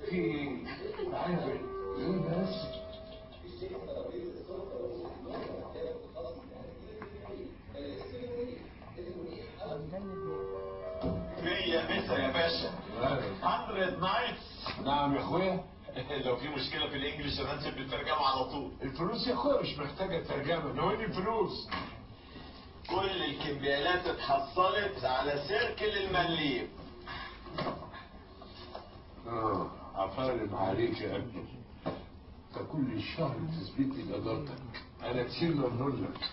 في ايه؟ عارف ايه بس؟ مية مسا يا باشا 100 نايتس نعم يا اخويا لو في مشكلة في الانجليش انا انسى بالترجمة على طول الفلوس يا اخويا مش محتاجة ترجمة نوين الفلوس كل الكمبيالات اتحصلت على سيركل المليم اه عفارم عليك يا ابني انت كل شهر تثبت لي جدارتك انا كتير ممنون لك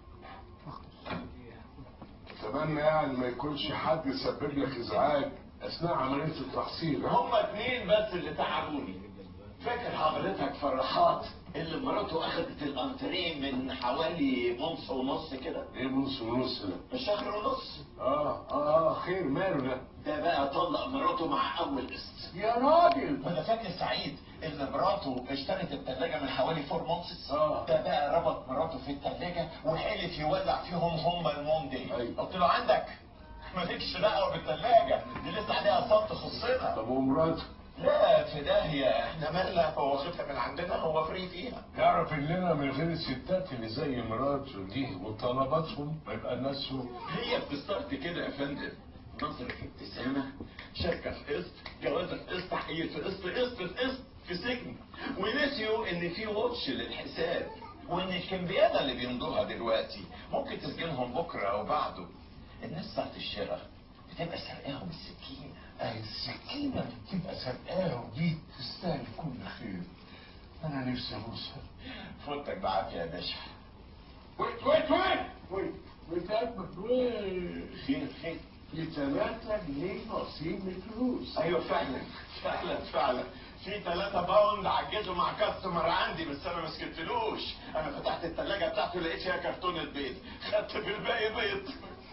اتمنى يعني ما يكونش حد يسبب لك ازعاج اثناء عمليه التحصيل ها؟ هما اتنين بس اللي تعبوني فاكر حضرتك فرحات اللي مراته اخدت الانتريه من حوالي نص ونص كده ايه نص ونص ده؟ بشهر ونص اه اه خير ماله ده؟ ده بقى طلق مراته مع اول قسط يا راجل ولا فاكر سعيد اللي مراته اشترت التلاجة من حوالي فور مونثس آه. ده بقى ربط مراته في التلاجة وحلف يولع فيهم هما الموندي أيوة. قلت له عندك مالكش دعوة بالتلاجة دي لسه عليها صوت تخصنا طب ومراته لا في داهية احنا مالنا هو واخدها من عندنا هو فري فيها يعرف اننا من غير الستات اللي زي مراته دي وطلباتهم ما يبقى الناس سوء هي بتستارت كده يا فندم نظرة ابتسامة شركة في قسط جوازة في قسط تحقيق في قسط قسط في قسط في سجن ونسيوا ان في واتش للحساب وان الكمبيالة اللي بيمضوها دلوقتي ممكن تسجنهم بكرة او بعده الناس ساعة الشراء بتبقى سرقاهم السكينة اهي السكينة اللي بتبقى سرقاها ودي تستاهل كل خير انا نفسي ابوسها فوتك بعافية يا باشا ويت ويت ويت ويت ويت اكبر ويت خير خير في ثلاثة جنيه ناقصين من الفلوس ايوه فعلا فعلا فعلا في ثلاثة باوند عجزوا مع كاستمر عندي بس انا ما سكتلوش انا فتحت الثلاجة بتاعته لقيت فيها كرتونة بيض خدت في الباقي بيض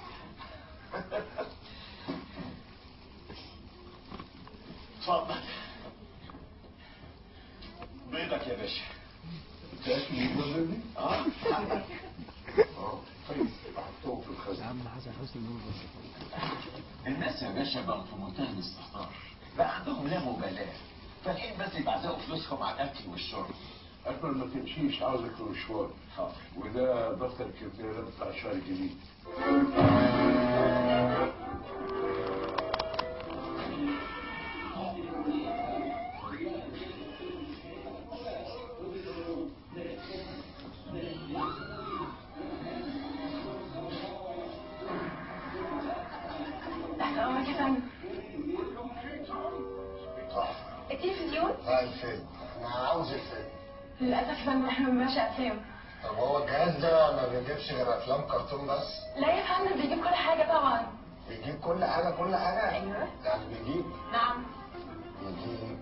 اتفضل بيضك يا باشا تاكل الجزء دي؟ اه اه طيب احطهم في الخزنة عم حسن حسني نور الناس يا باشا بقوا في منتهى الاستهتار بقى عندهم لا مبالاة فالحين بس يبعزقوا فلوسهم على الاكل والشرب قبل ما تمشيش عاوزك في مشوار حاضر وده دفتر الكمبيوتر بتاع الشهر الجديد تحت امرك يا فندم التلفزيون لا الفيلم انا عاوز الفيلم للاسف يا فندم احنا ما بنبقاش افلام طب هو الجهاز ده ما بيجيبش غير افلام كرتون بس لا يا فندم بيجيب كل حاجه طبعا بيجيب كل حاجه كل حاجه ايوه يعني بيجيب نعم بيجيب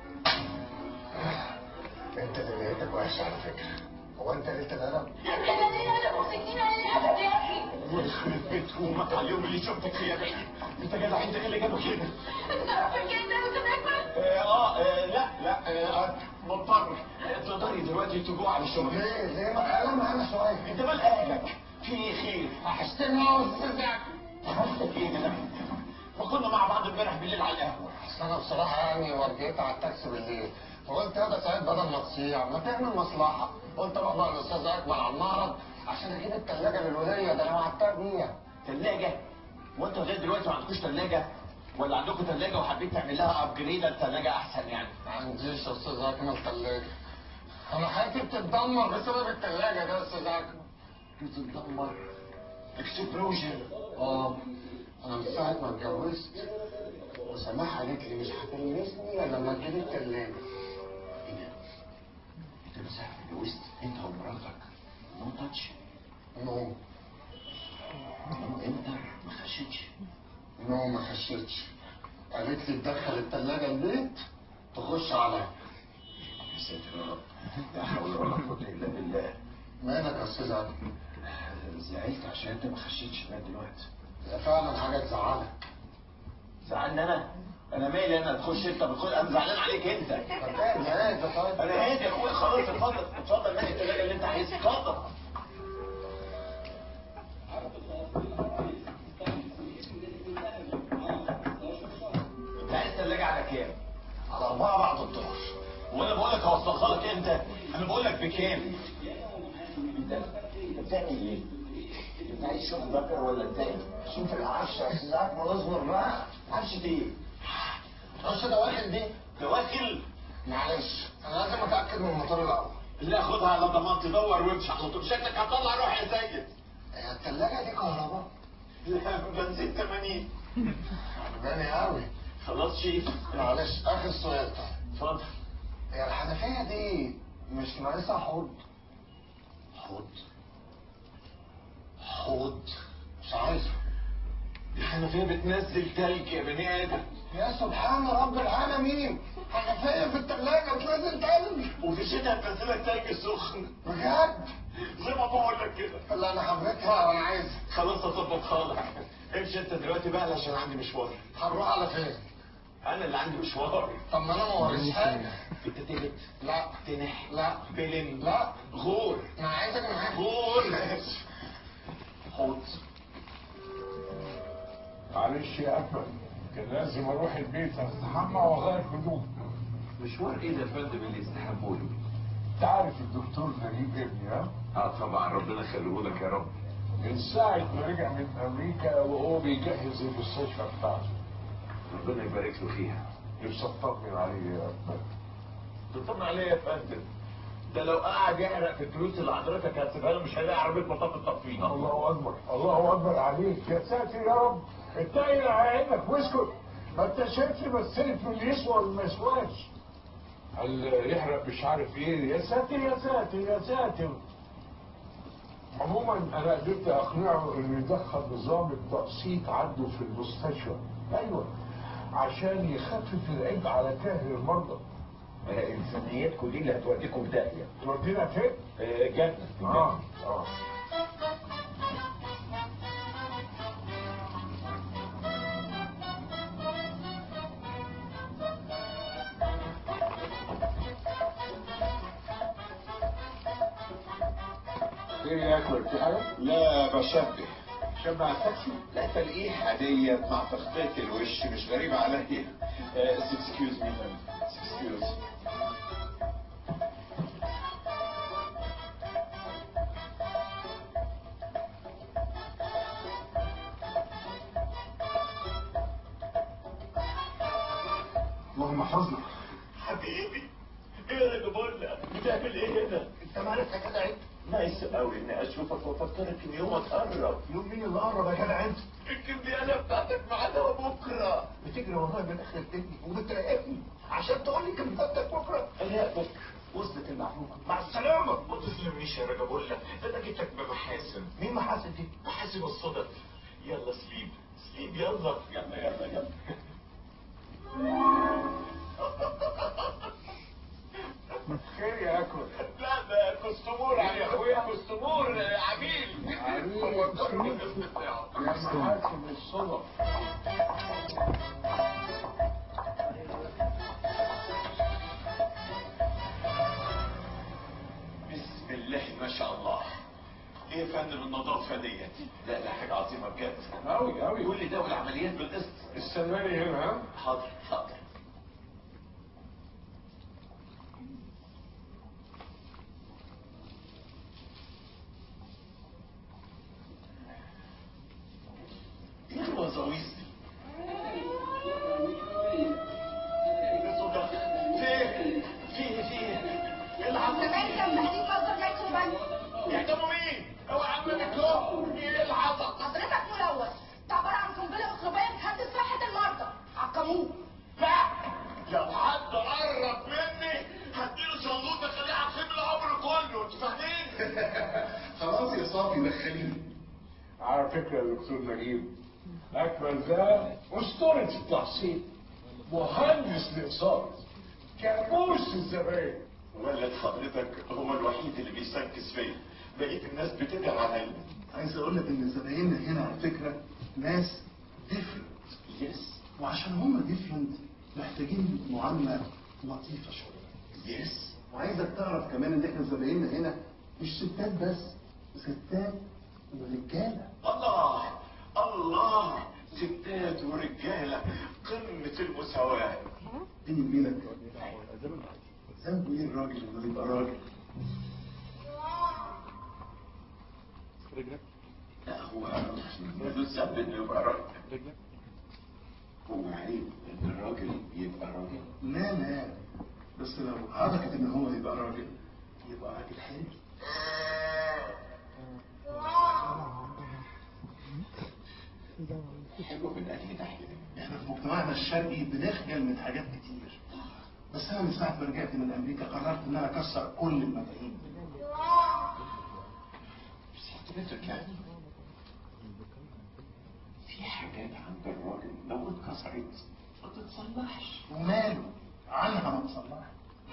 انت اللي لقيتك وحش على فكره هو انت قلت الادب انا ليه انا مسكين على الاسد يا اخي يخرب بيت امك على اليوم اللي شفتك فيه يا باشا انت جدع انت ايه اللي جابك هنا انت تعرف الكلام ده وانت تاكل اه آه، لا لا آه، مضطر تقدري دلوقتي تجوع على الشغل ليه ليه ما تكلم معانا شويه انت مال اهلك في خير وحشتني قوي استاذك حاسك ايه ده ما كنا مع بعض امبارح بالليل على القهوه اصل انا بصراحه يعني ورجيت على التاكسي بالليل فقلت يا ده سعيد بدل ما تصيع ما تعمل مصلحه قلت اروح بقى الاستاذ اكمل على المعرض عشان اجيب الثلاجه للوليه ده انا وعدتها بيها ثلاجه وانت لغايه دلوقتي ما عندكوش ثلاجه ولا عندكم ثلاجه وحبيت تعمل لها ابجريد الثلاجه احسن يعني ما عنديش يا استاذ اكمل ثلاجه انا حياتي بتتدمر بسبب الثلاجه ده يا استاذ اكمل بتتدمر اكسبلوجن اه انا من ساعه ما اتجوزت وسماح قالت لي مش هتلمسني الا لما تجيب الثلاجه ايه ده؟ انت من ساعه ما اتجوزت انت ومراتك نو تاتش نو نو انتر ما خشتش نو ما خشتش قالت لي تدخل الثلاجه البيت تخش عليا يا ساتر يا رب لا حول ولا قوه الا بالله مالك يا استاذ اكمل زعلت عشان انت ما خشيتش لغايه دلوقتي ده فعلا حاجه تزعلك زعلني انا انا مالي انا تخش انت بتخش انا زعلان عليك انت طب ايه ده ايه ده طيب انا هادي يا اخويا خلاص اتفضل اتفضل نقي الثلاجه اللي انت عايزها اتفضل انت عايز ثلاجه على كام؟ على أربعة بعد الظهر وانا بقول لك اوصلها لك انت انا بقول لك بكام انت انت بتعمل ايه؟ انت عايز تشوف ذكر ولا انت ايه؟ شوف العفش يا أستاذ أكمل اصبر بقى عفشة ايه؟ خش دواخل دي دواخل معلش أنا لازم أتأكد من الموتور الأول لا خدها على ضمانتي دور وامشي على طول شكلك هتطلع روح يا سيد هي التلاجة دي كهرباء لا بنزين 80 عجباني قوي خلاص شيف معلش آخر سؤال طيب اتفضل هي الحنفية دي مش ناقصها حوض حوض حوض مش عايزه الحنفية بتنزل تلج يا بني آدم يا سبحان رب العالمين حنفية في التلاجة بتنزل تلج وفي الشتاء هتنزلك تلج سخن بجد زي ما بقول لك كده لا أنا حبيتها وأنا عايزها خلاص اظبطها لك امشي انت دلوقتي بقى علشان عندي مشوار هنروح على فين؟ انا اللي عندي مشوار طب ما أنا ما وريش حاجة انت تهت لا تنح لا بلم لا غور أنا عايزك معايا غور حوض معلش يا اكمل كان لازم اروح البيت استحمى واغير هدوم مشوار ايه ده يا فندم اللي يستحموا له انت عارف الدكتور نجيب ابني ها اه طبعا ربنا يخليه لك يا رب من ساعة ما رجع من أمريكا وهو بيجهز المستشفى بتاعته ربنا يبارك له فيها نفسي أطمن عليه يا أكمل تطمن عليه يا فندم ده لو قعد يحرق في الفلوس اللي حضرتك هتسيبها له مش هيلاقي عربيه بطاطا تطفيها الله أكبر الله أكبر عليك يا ساتر يا رب اتقل على عينك واسكت ما انت شايف لي مثلت من اللي يسوى واللي ما يسواش قال يحرق مش عارف ايه يا ساتر يا ساتر يا ساتر عموما انا قدرت اقنعه انه يدخل نظام التقسيط عنده في المستشفى ايوه عشان يخفف العبء على كاهل المرضى انسانيتكم دي اللي هتوديكم في داهيه تودينا فين؟ آه، جنة اه اه ايه ياكل في حاجه؟ لا بشبه شبع التاكسي؟ لا تلقيح عادية مع تخطيط الوش مش غريبة عليا اكسكيوز مي اكسكيوز اللهم حفظنا حبيبي ايه يا جبولة بتعمل ايه هنا أنت مالك يا جدع أنت؟ نايس قوي اني اشوفك وافكرك ان يومك قرب يوم مين اللي قرب يا جدع أنت؟ الكمبيالة بتاعتك معانا بكره بتجري ورايا من آخر الدنيا وبتراقبني عشان تقول لي كان بتاعتك بكرة لا بك وصلت المعلومة مع السلامة ما تظلمنيش يا رجبولة ده انا جيتك بمحاسن مين محاسن دي؟ محاسن الصدف يلا سليب سليب يلا يلا يلا يلا خير يا اكل لا ده كستمور يا اخويا كستمور عميل عميل. هو الضرب الاسم بتاعه يا محاسن الصدف بسم الله ما شاء الله ايه يا فندم النظافة ديت لا لا حاجة عظيمة بجد أوي أوي كل ده والعمليات بالقسط استناني هنا ها حاضر حاضر ايه الوظاويس دي؟ ايه الصدى؟ فين؟ فين فين؟ ايه اللي حصل؟ كمان كان بقالي فترة جاي البنك يعدموا مين؟ اوعى عمك له ايه اللي حصل؟ حضرتك ملوث ده عبارة عن قنبلة ميكروبية بتهدد صحة المرضى عقموه لا لو حد قرب مني هديله شلوط اخليه عقيم العمر كله انتوا فاهمين؟ خلاص يا صافي دخليني على فكرة يا دكتور نجيب أكمل ده أسطورة التحصيل مهندس الإقساط كابوس الزبائن ولد حضرتك هو الوحيد اللي بيسكس فيا بقية الناس بتدعي عليا عايز اقول لك ان زبايننا هنا على فكره ناس ديفرنت يس وعشان هم ديفرنت محتاجين معامله لطيفه شويه يس وعايزك تعرف كمان ان احنا زبايننا هنا مش ستات بس ستات ورجاله الله الله ستات ورجالة قمة المساواة بيني وبينك ذنبه ايه الراجل اللي يبقى راجل لا هو ملوش ذنب انه يبقى راجل هو عيب ان الراجل يبقى راجل لا لا بس لو حركت ان هو يبقى راجل يبقى راجل حلو حلو من اي ناحيه احنا في مجتمعنا الشرقي بنخجل من حاجات كتير بس انا من ساعه ما رجعت من امريكا قررت ان انا اكسر كل المفاهيم دي. بس حضرتك يعني في حاجات عند الراجل لو اتكسرت ما تتصلحش وماله عنها ما تصلحش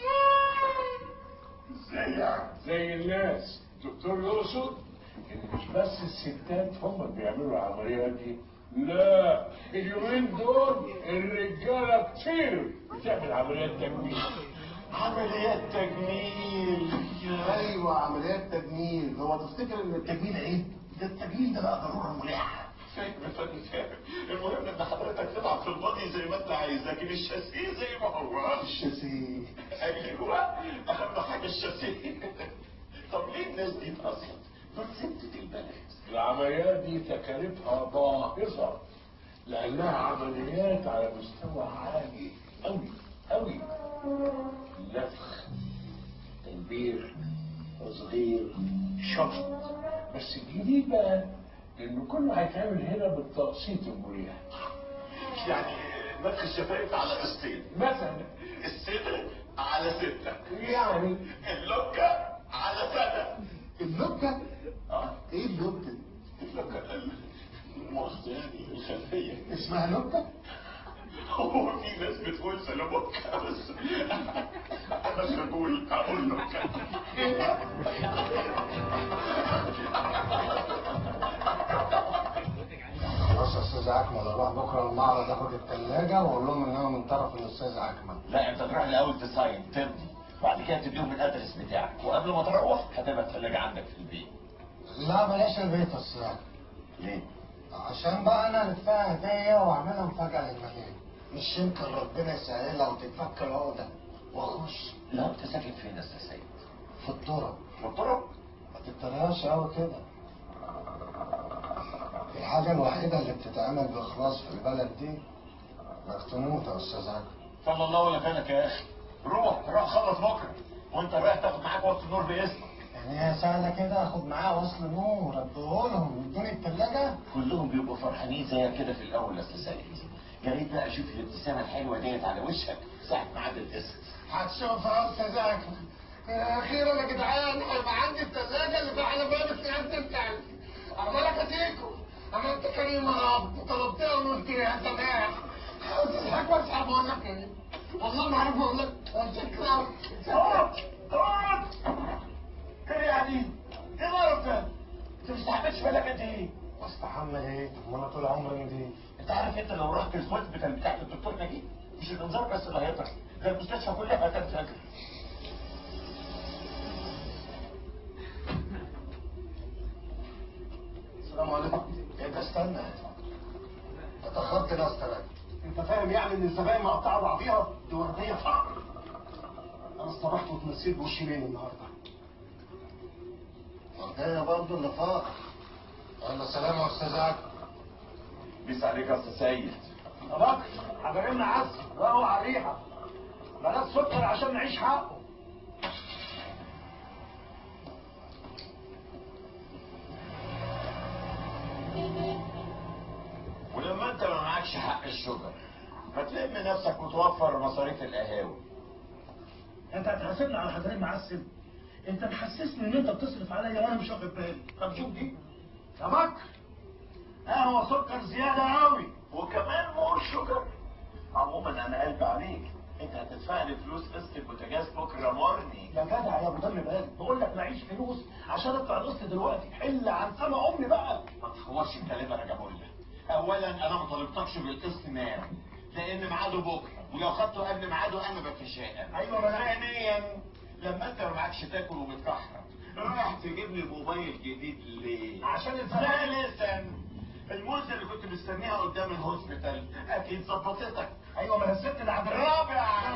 ازاي يعني زي الناس الدكتور يقصد ان مش بس الستات هم اللي بيعملوا العمليات دي لا اليومين دول الرجاله كتير بتعمل عمليات تجميل عمليات تجميل ايوه عمليات تجميل هو تفتكر ان التجميل عيب ده التجميل ده بقى ضروره ملحه فاهم فاهم فاهم المهم ان حضرتك تلعب في البادي زي ما انت عايز لكن الشاسيه زي ما هو الشاسيه ايوه اهم حاجه الشاسيه طب ليه الناس دي اتأثرت؟ دول ستة البلد العمليات دي تكاليفها باهظه لانها عمليات على مستوى عالي قوي قوي نفخ تنبير تصغير شفط بس الجديد بقى انه كله هيتعمل هنا بالتقسيط المريح يعني نفخ الشفايف على قسطين مثلا الصدر على ستة يعني اللوكة على سنة اللوكه اه ايه اللوكه دي؟ اللوكة مؤاخذة يعني الخلفية اسمها لوكه هو في ناس بتقول سلاموكا بس انا مش هقول هقول لوكا خلاص يا استاذ اكمل اروح بكره المعرض اخد الثلاجه واقول لهم ان انا من طرف الاستاذ اكمل لا انت تروح الاول تساين تمضي بعد كده تديهم الادرس بتاعك وقبل ما تروح هتبقى الثلاجه عندك في البيت لا بلاش البيت يا استاذ أكمل. ليه؟ عشان بقى انا الفها هديه واعملها مفاجاه للمدينه مش يمكن ربنا يسهلها وتتفك العقده واخش لا انت ساكن فين يا استاذ سيد؟ في الطرق في الطرق؟ ما تتريقش قوي كده الحاجة الوحيدة اللي بتتعمل بإخلاص في البلد دي انك تموت يا أستاذ أكرم صلى الله ولا كانك يا اخي روح روح خلص بكره وانت رايح تاخد معاك وقت النور باسمك يعني هي سهلة كده آخد معاه وصل نور أديهولهم يدوني التلاجة كلهم بيبقوا فرحانين زيك كده في الاول يا استاذ سيد يا ريت بقى اشوف الابتسامه الحلوه ديت على وشك ساعه ميعاد القسط هتشوف يا أستاذ أكرم أخيرا يا جدعان هيبقى عندي التلاجة اللي في على باب السيادة بتاعتي عمالك أتيكم أنا أنت كريم يا رب طلبتها وقلت لي يا سماح أستاذ أكبر اسحب بقول لك إيه والله ما عارف أقول لك شكرا اقعد اقعد ايه يعني؟ ايه القرف ده؟ انت مش تعملش بالك قد ايه؟ واستحمل ايه؟ طب ما انا طول عمري نضيف انت عارف انت لو رحت الهوسبيتال بتاعت الدكتور نجيب مش الانذار بس اللي هيطلع ده المستشفى كلها هتنفجر السلام عليكم ايه ده استنى اتأخرت ناس تلاتة انت فاهم يعني ان الزباين مقطعه بعضيها دي ورديه فقر انا اصطبحت واتمسيت بوشي ليل النهارده وردية برضه اللي فاق يلا سلام يا استاذ عكا بيس عليك يا استاذ سيد يا بكر حضرنا عسل وقعوا عليها بلاش سكر عشان نعيش حقه ولما انت ما معكش حق الشجر ما تلم نفسك وتوفر مصاريف القهاوي انت هتحاسبني على حضرين معسل انت محسسني ان انت بتصرف عليا وانا مش واخد بالي طب شوف دي يا بكر قهوه سكر زياده قوي وكمان مور شجر عموما انا قلبي عليك انت هتدفع لي فلوس قسط البوتاجاز بكره مورني يا جدع يا ابو دم بالي بقول لك معيش فلوس عشان ادفع القسط دلوقتي حل عن سما امي بقى ما تخورش الكلام انا جابه لك اولا انا ما طلبتكش بالقسط نام لان ميعاده بكره ولو خدته قبل ميعاده انا بتشائم أيوة، ما أنا- ثانيا لما انت ما معكش تاكل ومتكحرت رايح تجيب لي موبايل جديد ليه عشان الفلوس. ثالثا الموز اللي كنت مستنيها قدام الهوسبيتال اكيد ظبطتك ايوه ما هي الست اللي عند رابعا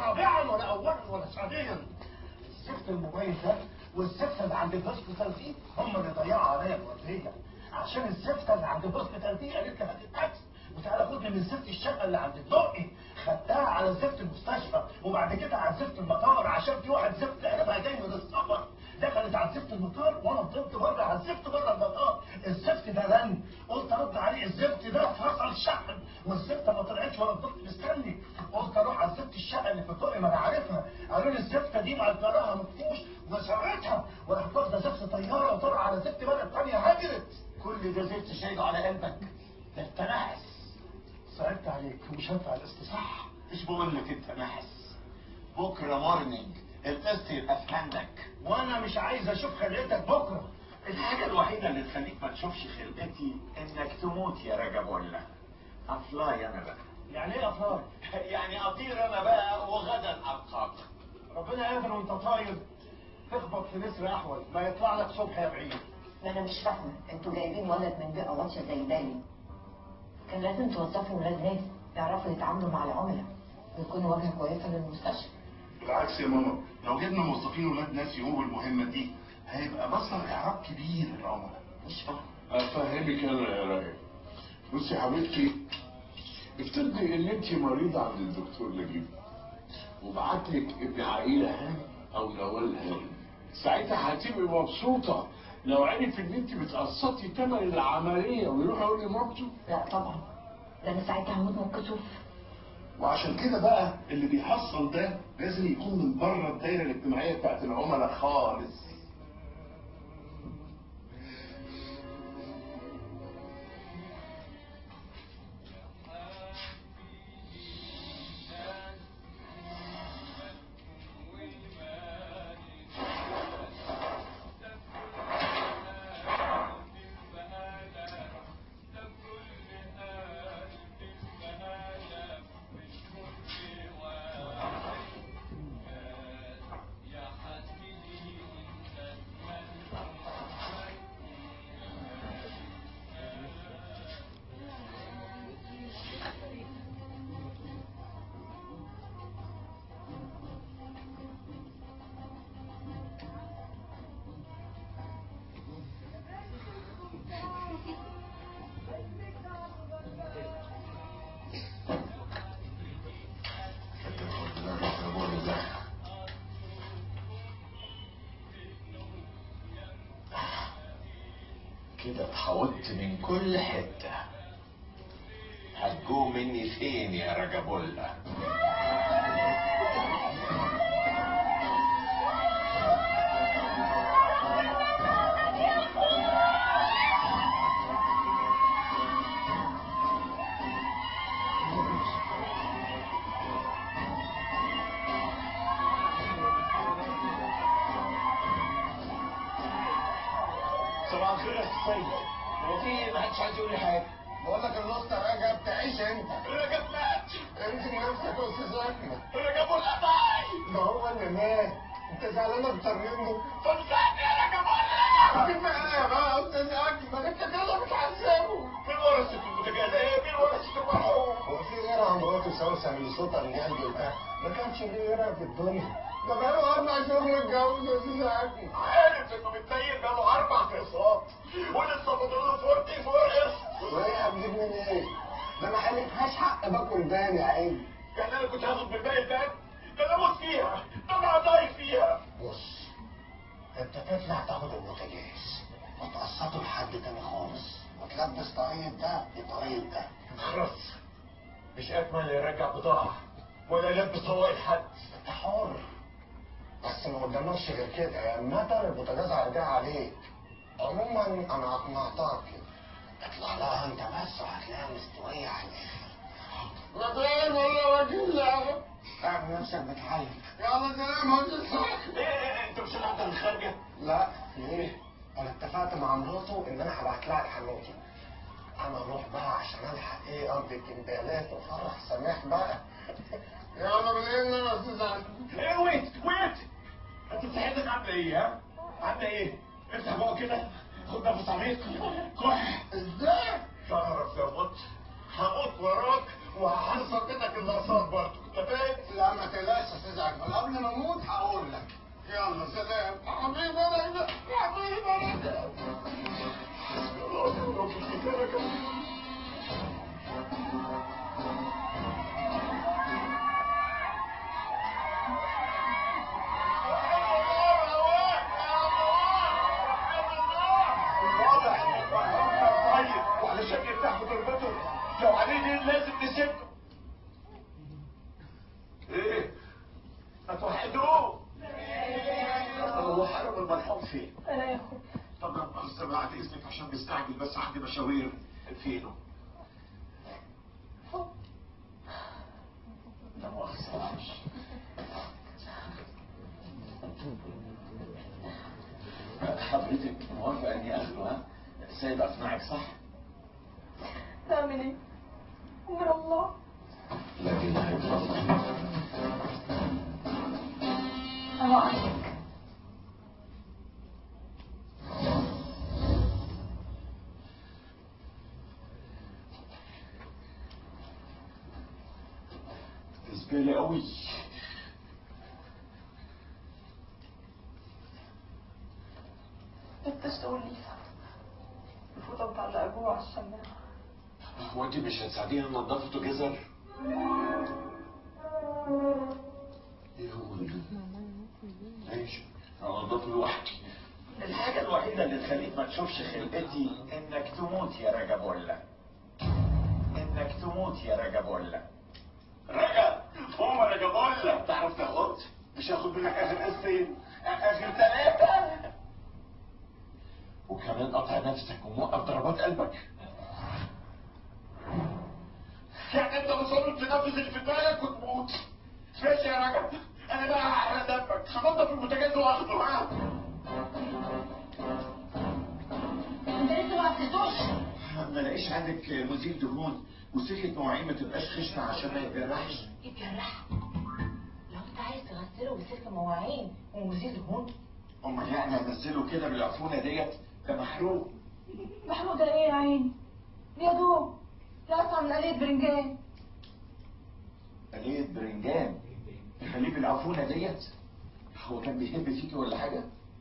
ولا سعوديا الزفت الموبايل ده والزفت اللي عند الهوسبيتال دي هم اللي ضيعوا عليا الورديه عشان الزفت اللي عند الهوسبيتال دي قالت لي هات التاكسي وتعالى خدني من زفت الشقه اللي عند الدقي خدتها على زفت المستشفى وبعد كده على زفت المطار عشان في واحد زفت قلبها جاي من السفر دخلت على زفت المطار وانا فضلت بره على الزفت بره المطار الزفت ده رن قلت ارد عليه الزفت ده فصل شحن والزفت ما طلعتش وانا فضلت مستني قلت اروح على زفت الشقه اللي في الدقي ما انا عارفها قالوا لي الزفته دي مأجراها مفروش وسرقتها وراحت واخده زفت طياره وطلع على زفت بلد تانيه هاجرت كل ده زفت شايله على قلبك ده انت نحس صعبت عليك ومش هينفع الاستصح مش بقول لك انت نحس بكره مورنينج القسط يبقى في عندك وانا مش عايز اشوف خلقتك بكره الحاجة الوحيدة اللي تخليك ما تشوفش خلقتي انك تموت يا رجب ولا افلاي انا بقى يعني ايه افراد يعني اطير انا بقى وغدا القاك ربنا قادر وانت طاير تخبط في نسر احول ما يطلع لك صبح يا بعيد ما انا مش فاهمه انتوا جايبين ولد من بيئه واطيه زي ده ليه؟ كان لازم توظفوا ولاد ناس يعرفوا يتعاملوا مع العملاء ويكونوا واجهه كويسه للمستشفى بالعكس يا ماما لو جبنا موظفين ولاد ناس يقوموا المهمة دي هيبقى مصدر إعراب كبير للعملاء مش فاهم افهمك انا يا راجل بصي يا حبيبتي افترضي ان انت مريضه عند الدكتور نجيب وبعت لك ابن عقيله هاني او نوال هاني ساعتها هتبقي مبسوطه لو عرف ان انت بتقسطي ثمن العمليه ويروح يقول لمامته لا طبعا ده انا ساعتها هموت من الكسوف وعشان كده بقى اللي بيحصل ده لازم يكون من بره الدايرة الاجتماعية بتاعت العملاء خالص كده اتحوطت من كل حتة هتجو مني فين يا رجبولة صباح الخير يا سيد هو في ايه ما حدش عايز يقول لي حاجه بقول لك الوسط رجب تعيش انت رجب مات انت نفسك يا استاذ احمد رجب والقطاعي ده هو اللي مات انت زعلان اكتر منه فلسفني يا رجب ولا كفايه بقى يا استاذ احمد انت كده بتعذبه مين ورثة البوتاجاز ايه مين ورثة المرحوم هو في غيرها مراته سوسه من صوتها اللي قلبي ده ما كانش ليه غيرها في الدنيا ده بقاله اربع شهور متجوز يا استاذ احمد عارف انه متنيل بقاله اربع قسط ولسه فاضل له فورتي فور قسط وايه هتجيب من ايه؟ ده انا حالفهاش حق باكل تاني يا عيني يعني انا كنت هاخد بالباقي الباقي ده انا اموت فيها ده انا هضايق فيها بص انت تطلع تاخد البوتاجاز وتقسطه لحد تاني خالص وتلبس طاقية ده بطاقية ده خلاص مش اكمل يرجع بضاعة ولا يلبس طوائل حد انت حر بس ما قدامكش غير كده يا اما البوتاجاز هيرجع عليك عموما انا اقنعتك كده اطلع لها انت بس وهتلاقيها مستوية على الاخر لا تغير ولا وجه الله اعمل نفسك بتحلف يلا سلام هو ايه ايه انت مش العبد اللي خارجة لا ليه؟ انا اتفقت مع مراته ان انا هبعت لها الحنوتي انا اروح بقى عشان الحق ايه ارض الكمبيالات وفرح سماح بقى يلا منين انا يا استاذ علي ايه ويت ويت انت صحتك عامله ايه ها؟ عامله ايه؟ افتح بقى كده خد نفس عميق كح ازاي؟ تعرف يا بط هموت وراك وهحصل منك الاثار برضه انت فاهم؟ لا ما تقلقش يا استاذ عجب قبل ما اموت هقول لك يلا سلام حبيبي انا حبيبي انا واضح ان المرحوم طيب وعلشان يرتاح في تربته لو عليه دين لازم نسيبكم ايه هتوحدوه هو حرم المرحوم فين انا يا اخويا طب انا بس بعد اذنك عشان مستعجل بس عندي مشاوير فينه لا مؤاخذة معلش. حضرتك موافقة اني اخده ها؟ سيد اقنعك صح؟ تعمل ايه امر الله لكن هيتفضل انا عايزك بالنسبة لي قوي فتشت والليفه الفوطه متعلقه جوه على الشماعه هو انت مش هتساعديني نظافة جزر؟ ايه هو ده؟ ماشي هنضفه لوحدي الحاجة الوحيدة اللي تخليك ما تشوفش خلقتي انك تموت يا رجبولا انك تموت يا رجبولا رجب هو رجبولا تعرف تاخد؟ مش هاخد منك اخر قسطين اخر ثلاثة وكمان قطع نفسك وموقف ضربات قلبك يعني انت مصمم تنفذ اللي في دماغك وتموت ماشي يا رجب انا بقى هحرق دمك هنضف المنتجات واخده ها انت لسه ما غسلتوش ما لاقيش عندك مزيل دهون وسكة مواعين ما تبقاش خشنة عشان ما يتجرحش يتجرح لو انت عايز تغسله بسلك مواعين ومزيل دهون امال يعني هنزله كده بالعفونة ديت ده محروق محمود ده ايه يا عيني يا دوب لا اصلا من قليل برنجان قلية برنجان تخليه بالعفونة ديت هو كان بيحب فيكي ولا حاجة؟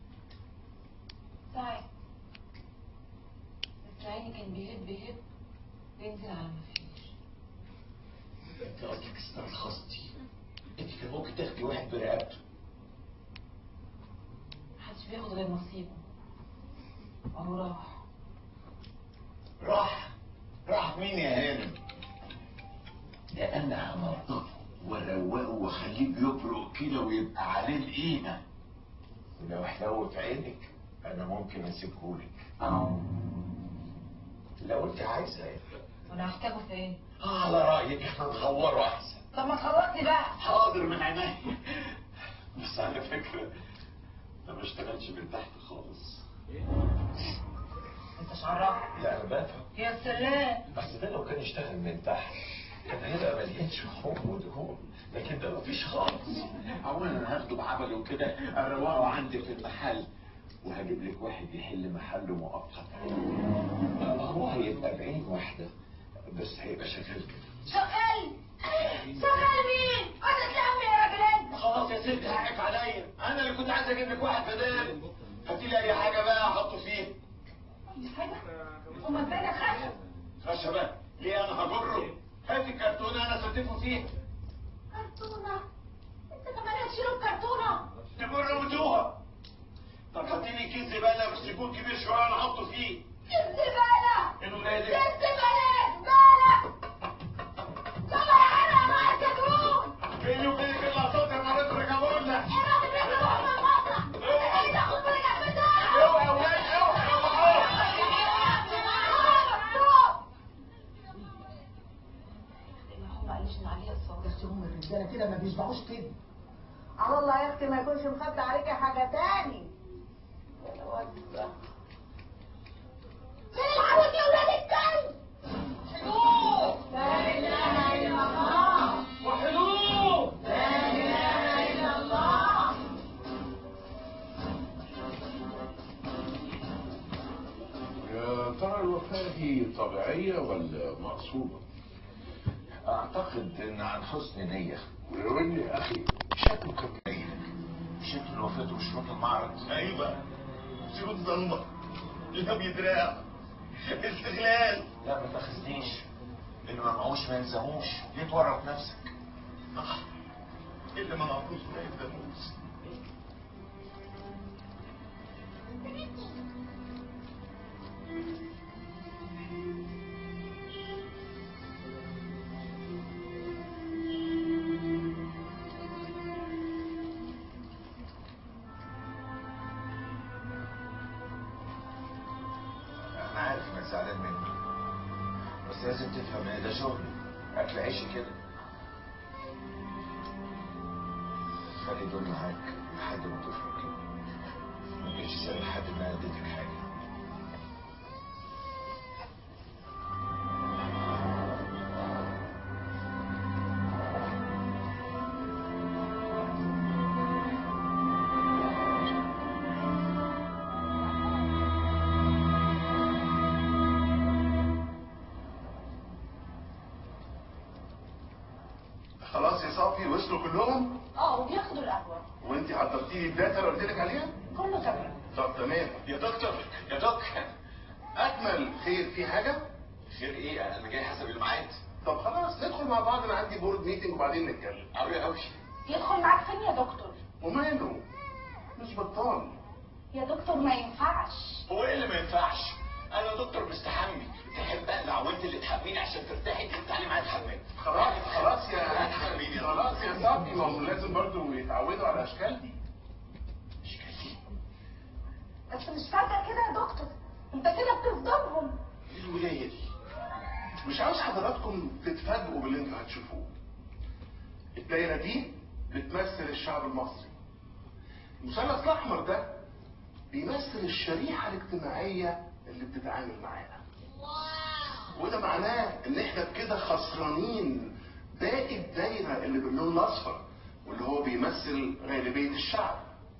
ساعات بس عيني كان بيهب بيهب بينزل على مفيش انت قصدك استرخصتي انت كان ممكن تاخدي واحد برقبته محدش بياخد غير نصيبه اهو راح راح راح مين يا هانم ده انا هنضفه واروقه واخليه بيبرق كده ويبقى عليه القيمه ولو حلو في عينك انا ممكن اسيبهولك لو انت عايزه وانا هحتاجه فين على رايك احنا نغوره احسن طب ما تخلصني بقى حاضر من عينيا بس على فكره انا ما اشتغلش من تحت خالص انت شعرها لا انا بفهم يا سلام بس ده لو كان اشتغل من تحت كان هيبقى مليان شحوم ودهون لكن ده مفيش خالص اولا انا هاخده بعبله وكده اروقه عندي في المحل وهجيب لك واحد يحل محله مؤقت هو هيبقى بعين واحده بس هيبقى شغال كده شغال شغال مين انا تلعب يا راجلين خلاص يا ستي حقك عليا انا اللي كنت عايز اجيب لك واحد بدال هاتي لي اي حاجه بقى احطه فيه دي حاجه وما تبين خشب خشبه ليه انا هجره هاتي الكرتونه انا ستفه فيه كرتونه انت كمان هتشيله بكرتونه تجر ودوها طب هاتي لي كيس زباله بس يكون كبير شويه انا احطه فيه الزباله الولاد الزباله زباله طلع انا معاك يا دون بيني وبينك اللقطات يا مرات رجعونا الراجل بيجري ورا المطرح انت اللي تاخد بالك على البتاع اوعى يا ولاد اوعى يا ولاد المرحوم ما قالش ان عليه اصابه بس هم الرجاله كده ما بيسمعوش كده على الله يا اختي ما يكونش مخبي عليكي حاجه تاني فين العروس يا ولاد الكلب حلوه لا اله الا الله وحلوه لا اله الا الله يا ترى الوفاة دي طبيعية ولا مقصودة؟ اعتقد ان عن حسن نيه ولو ان يا اخي شكله كان باين شكل وفاته مش راجل معرض ايوه شروط ضلمه لا بيدراع استغلال لا ما تاخذنيش اللي ما معهوش ما يلزموش ليه تورط نفسك آه. اللي ما معهوش ما يلزموش انا عارف انك زعلان مني بس لازم تفهم ان ده شغلي اكل عيشي كده خلي دول معاك لحد ما تفرق كده ما تجيش تسأل حد ان انا اديتك حاجه خلاص يا صافي وصلوا كلهم اه وبياخدوا القهوه وانت حضرتي لي الداتا اللي قلت لك عليها كله تمام طب تمام يا دكتور يا دكتور اكمل خير في حاجه خير ايه انا جاي حسب الميعاد طب خلاص ندخل مع بعض انا عندي بورد ميتنج وبعدين نتكلم قوي قوي يدخل معاك فين يا دكتور وماله مش بطال يا دكتور ما ينفعش هو ايه اللي ما ينفعش انا دكتور مستحمي تحب اقلع وانت اللي تحميني عشان ترتاحي تعالي معايا الحمام خلاص خلاص يا حبيبي خلاص يا صاحبي ما هم لازم برضو يتعودوا على الاشكال دي مش كافي بس مش فاكر كده يا دكتور انت كده بتصدمهم ايه الولايه دي مش عاوز حضراتكم تتفاجئوا باللي انتوا هتشوفوه الدايره دي بتمثل الشعب المصري المثلث الاحمر ده بيمثل الشريحه الاجتماعيه اللي بتتعامل معانا وده معناه ان احنا بكده خسرانين باقي الدايره اللي باللون الاصفر واللي هو بيمثل غالبيه الشعب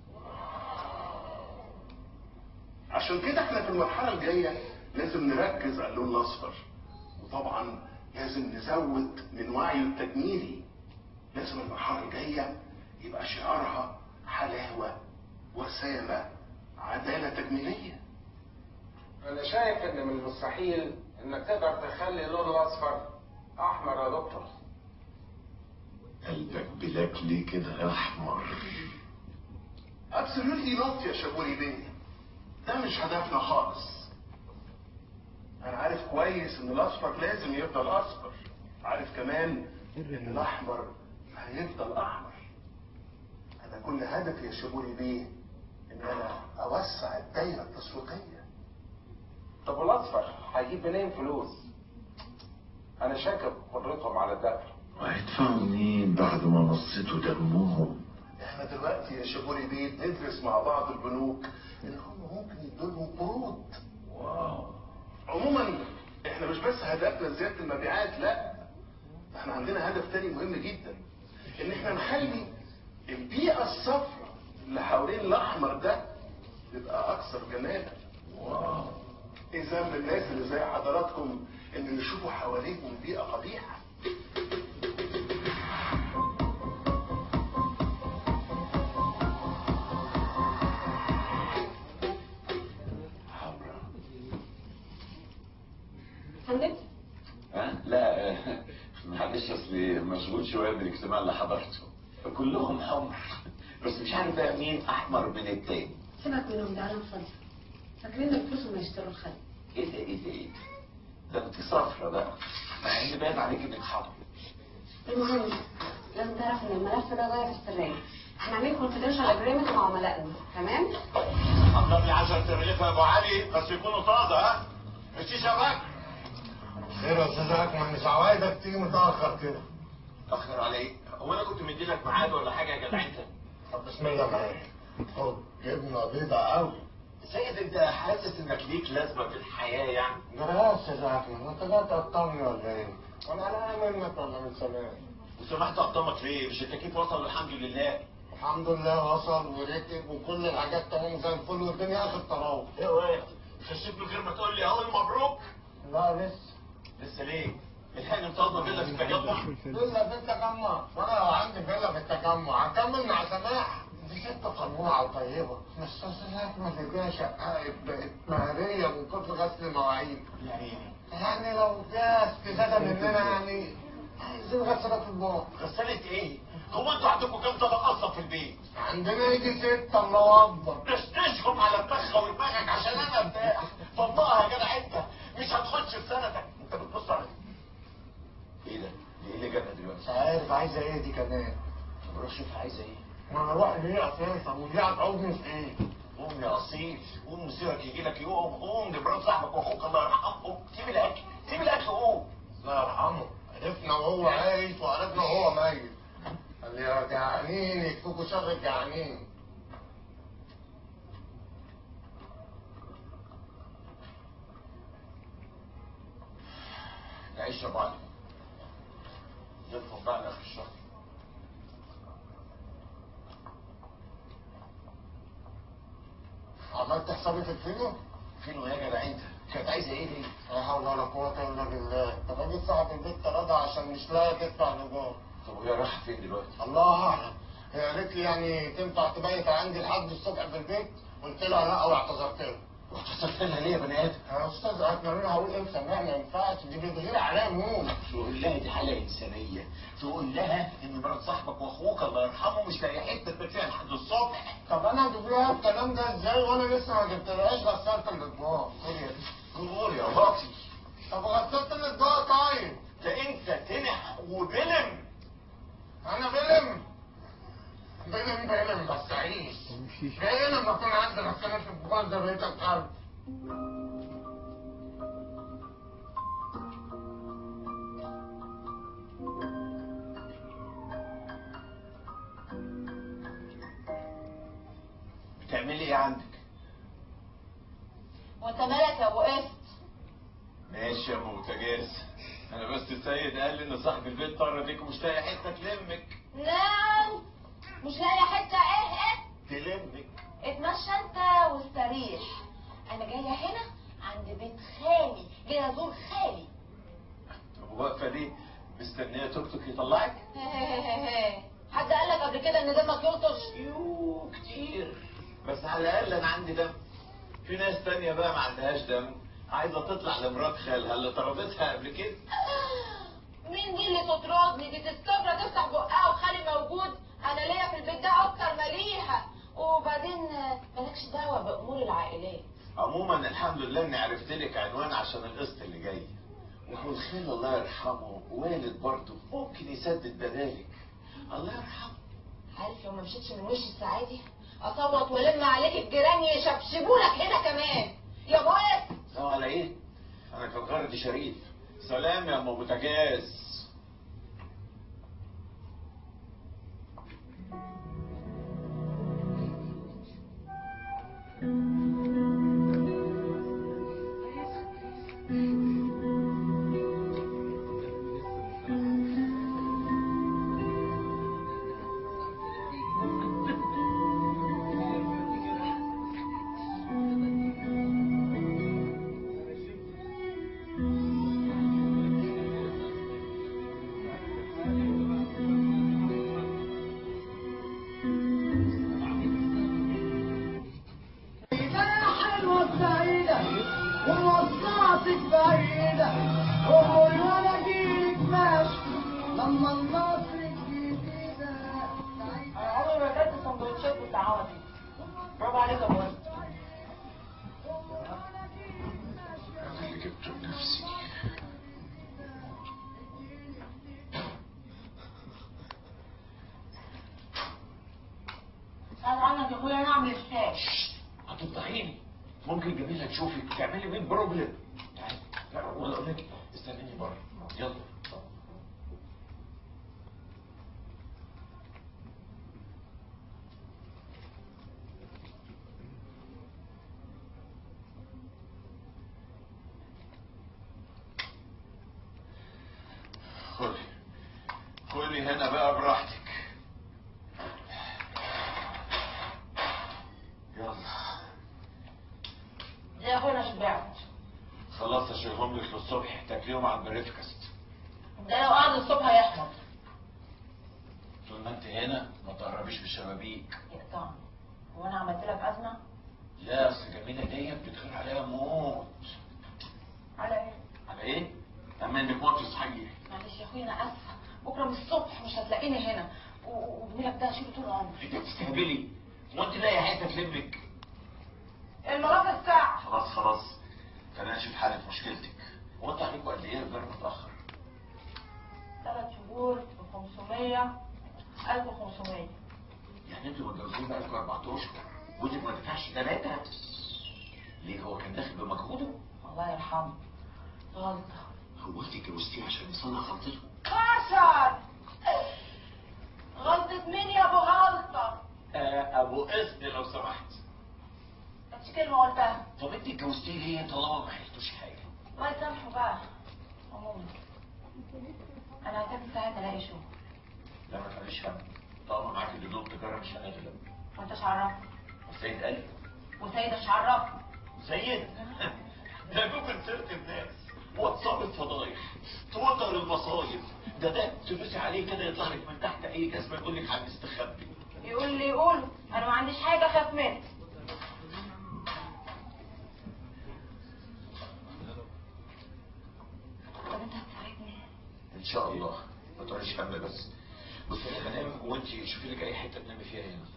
عشان كده احنا في المرحله الجايه لازم نركز على اللون الاصفر وطبعا لازم نزود من وعيه التجميلي لازم المرحله الجايه يبقى شعارها حلاوه وسامه عداله تجميليه انا شايف ان من المستحيل انك تقدر تخلي اللون الاصفر احمر يا دكتور قلبك بلاك ليه كده يا احمر ابسوليوتلي نوت يا شابوري بيه ده مش هدفنا خالص انا عارف كويس ان الاصفر لازم يفضل اصفر عارف كمان ان الاحمر هيفضل احمر انا كل هدفي يا شابوري بيه ان انا اوسع الدايره التسويقيه طب والاصفر هيجيب منين فلوس انا شاكك بقدرتهم على الدفع وهيدفعوا منين بعد ما نصيتوا دمهم احنا دلوقتي يا شابوري بيه بندرس مع بعض البنوك ان هم ممكن يدولهم قروض واو عموما احنا مش بس هدفنا زياده المبيعات لا احنا عندنا هدف تاني مهم جدا ان احنا نخلي البيئه الصفراء اللي حوالين الاحمر ده تبقى اكثر جمالا واو اذا الناس اللي زي حضراتكم ان يشوفوا حواليهم بيئه قبيحه فندم ها؟ لا آه، معلش اصلي مشغول شويه بالاجتماع اللي حضرته كلهم حمر بس مش عارف بقى مين احمر من التاني سيبك منهم ده عالم فاضي فاكرين الفلوس ما يشتروا الخلق ايه ده ايه ده ايه ده ده انت صفرة بقى مع ان باين عليك انك حمر المهم لازم تعرف ان الملف ده ضايع في السرية احنا عاملين كونفيدنشال اجريمنت مع عملائنا تمام؟ حضر لي 10 تغليف يا ابو علي بس يكونوا طازه ها الشيشه بقى خير يا استاذ اكرم مش عوايدك تيجي متاخر كده اخر على ايه هو انا كنت مدي لك ميعاد ولا حاجه يا جدع انت طب بسم الله معاك خد جبنه بيضه قوي سيد انت حاسس انك ليك لازمه في الحياه يعني ده انا يا استاذ اكرم انت لا تقطعني ولا ايه؟ وانا قلقان منك ولا من سلام وسمحت اقطمك ليه مش التكييف وصل الحمد لله الحمد لله وصل وركب وكل الحاجات تمام زي الفل والدنيا اخر طراوه ايه واد خشيت من غير ما تقول لي اهو مبروك لا لسه لسه ليه الحين بتطلب فيلا في التجمع فيلا في التجمع وانا لو عندي فيلا في التجمع هكمل مع سماح دي ست قنوعة وطيبة بس ساعة ما تلاقيها شققت بقت مهرية من كتر غسل المواعيد يعني يعني لو جه استزادة مننا يعني عايزين غسالة اطباق غسالة ايه؟ هو انتوا عندكم كام طبق اصلا في البيت؟ عندنا يجي ستة الله اكبر تشتشهم على البخة ودماغك عشان انا ارتاح طبقها يا جدع انت مش هتخش في سنتك انت بتبص على ايه ده؟ دي ايه اللي جابها دلوقتي؟ مش عارف عايزة ايه دي كمان طب روح شوف عايزه ايه؟ ما انا اروح ليه اساسا ودي هتعوزني في ايه؟ قوم يا اصيل قوم مصيرك يجي لك يوم قوم ده مرات صاحبك واخوك الله يرحمهم سيب الاكل سيب الاكل قوم الله يرحمه عرفنا وهو عايش وعرفنا وهو ميت اللي يا جعانين يكفوكوا شر الجعانين نعيش يا بعض نفهم بقى اخر الشهر عملت حسابي في الفيلم؟ فين يا جدع انت؟ كانت عايزه ايه دي؟ لا حول ولا قوة إلا بالله طب أجيب صاحب البيت تراضى عشان مش لاقي تدفع الإيجار طب وهي رايحه فين دلوقتي؟ الله أعلم هي قالت لي يعني تنفع تبيت عندي لحد الصبح في البيت قلت لها لا واعتذرت لها واعتذرت لها ليه يا بني ادم؟ يا أستاذ أكمل هقول إيه سامع ما ينفعش دي بتغير عليا موت تقول لها دي حالة إنسانية تقول لها إن مرات صاحبك وأخوك الله يرحمه مش لاقي حتة تبات فيها لحد الصبح طب أنا أجيب لها الكلام ده إزاي وأنا لسه ما جبتلهاش غسالة الأطباق قول يا باطي طب غسالة الأطباق طيب ده أنت تنح وبلم أنا بلم بلم بلم بس عيش جاي لما أكون عندي غسالة الأطباق زي بقية الأرض بتعملي إيه عندك؟ وانت مالك يا ابو قسط ماشي يا موتجاز أنا بس السيد قال لي إن صاحب البيت طار بيك ومش لاقي حتة تلمك نعم مش لاقي حته ايه ايه تلمك اتمشى انت واستريح انا جايه هنا عند بيت خالي جايه ازور خالي طب واقفة ليه؟ مستنية توك توك يطلعك؟ حد قال لك قبل كده ان دمك يلطش يوه كتير بس على الأقل أنا عندي دم في ناس تانية بقى ما عندهاش دم عايزة تطلع لمرات خالها اللي طردتها قبل كده مين دي اللي تطردني دي تستبرى تفتح بقها وخالي موجود انا ليا في البيت ده اكتر ما ليها وبعدين مالكش دعوه بامور العائلات عموما الحمد لله اني عرفت لك عنوان عشان القسط اللي جاي وهو الخيل الله يرحمه والد برضه ممكن يسدد بدالك الله يرحمه عارف لو ما مشيتش من وش السعادي اصوت والم عليك الجيران يشبشبولك هنا كمان يا بويس سلام على ايه؟ انا كان غرضي شريف سلام يا ام بوتاجاز حلوة سعيدة ووصعتك بعيدة عمري ولا جيلك ماشي لما النصر الجديدة انا عمري ما اكلت سندوتشات بالطعامه دي برافو عليك يا بويس أنا اللي جبته لنفسي اسال عنك يا اخويا انا اعمل اشتاش هتفضحيني ممكن جميلة تشوفك تعملي بيه بروبلم تعالي لا ولا اقول لك استنيني بره يلا خدي خدي هنا بقى براحتك يلا يا اخويا انا شبعت خلاص اشيلهم لك للصبح تاكليهم على البريكفاست ده لو قعد الصبح هيحمض طول ما انت هنا ما تقربيش بالشبابيك يقطع هو انا عملت لك ازمه لا اصل جميله ديت بتغير عليها موت على ايه على ايه؟ اما انك موت صحيح معلش يا اخويا انا اسفه بكره من الصبح مش هتلاقيني هنا و- وجميلك ده هشيله طول عمري انت بتستهبلي وانت لاقي حته تلمك المرافق الساعه خلاص خلاص خلينا نشوف حل في مشكلتك هو انت عليكوا قد ايه الجرم متاخر ثلاث شهور ب 500 1500 يعني انتوا متجوزين بقالكوا اربع اشهر جوزك ما دفعش ثلاثه ليه هو كان داخل بمجهوده الله يرحمه غلطه هو انت اتجوزتيه عشان يصلح غلطته عشر غلطة مين يا ابو غلطة؟ آه ابو اسم لو سمحت مش كلمة قلتها طب انت اتجوزتيه ليه طالما ما حلتوش حاجه الله يسامحه بقى عموما انا هسافر ساعات الاقي شغل لا ما تقوليش هم طالما معاك دبلوم تجاره مش هنغلب ما انتش عرفت والسيد قال وسيد مش عرفني سيد ده جوجل سيرت الناس واتساب الفضايح تويتر المصايب ده ده تدوسي عليه كده يطلع لك من تحت اي جزمه يقول لك على المستخبي يقول لي يقول انا ما عنديش حاجة اخاف منها طب انت هتساعدني ان شاء الله ما تقوليش هم بس بص انا هنام وانت شوفي لك اي حته تنامي فيها هنا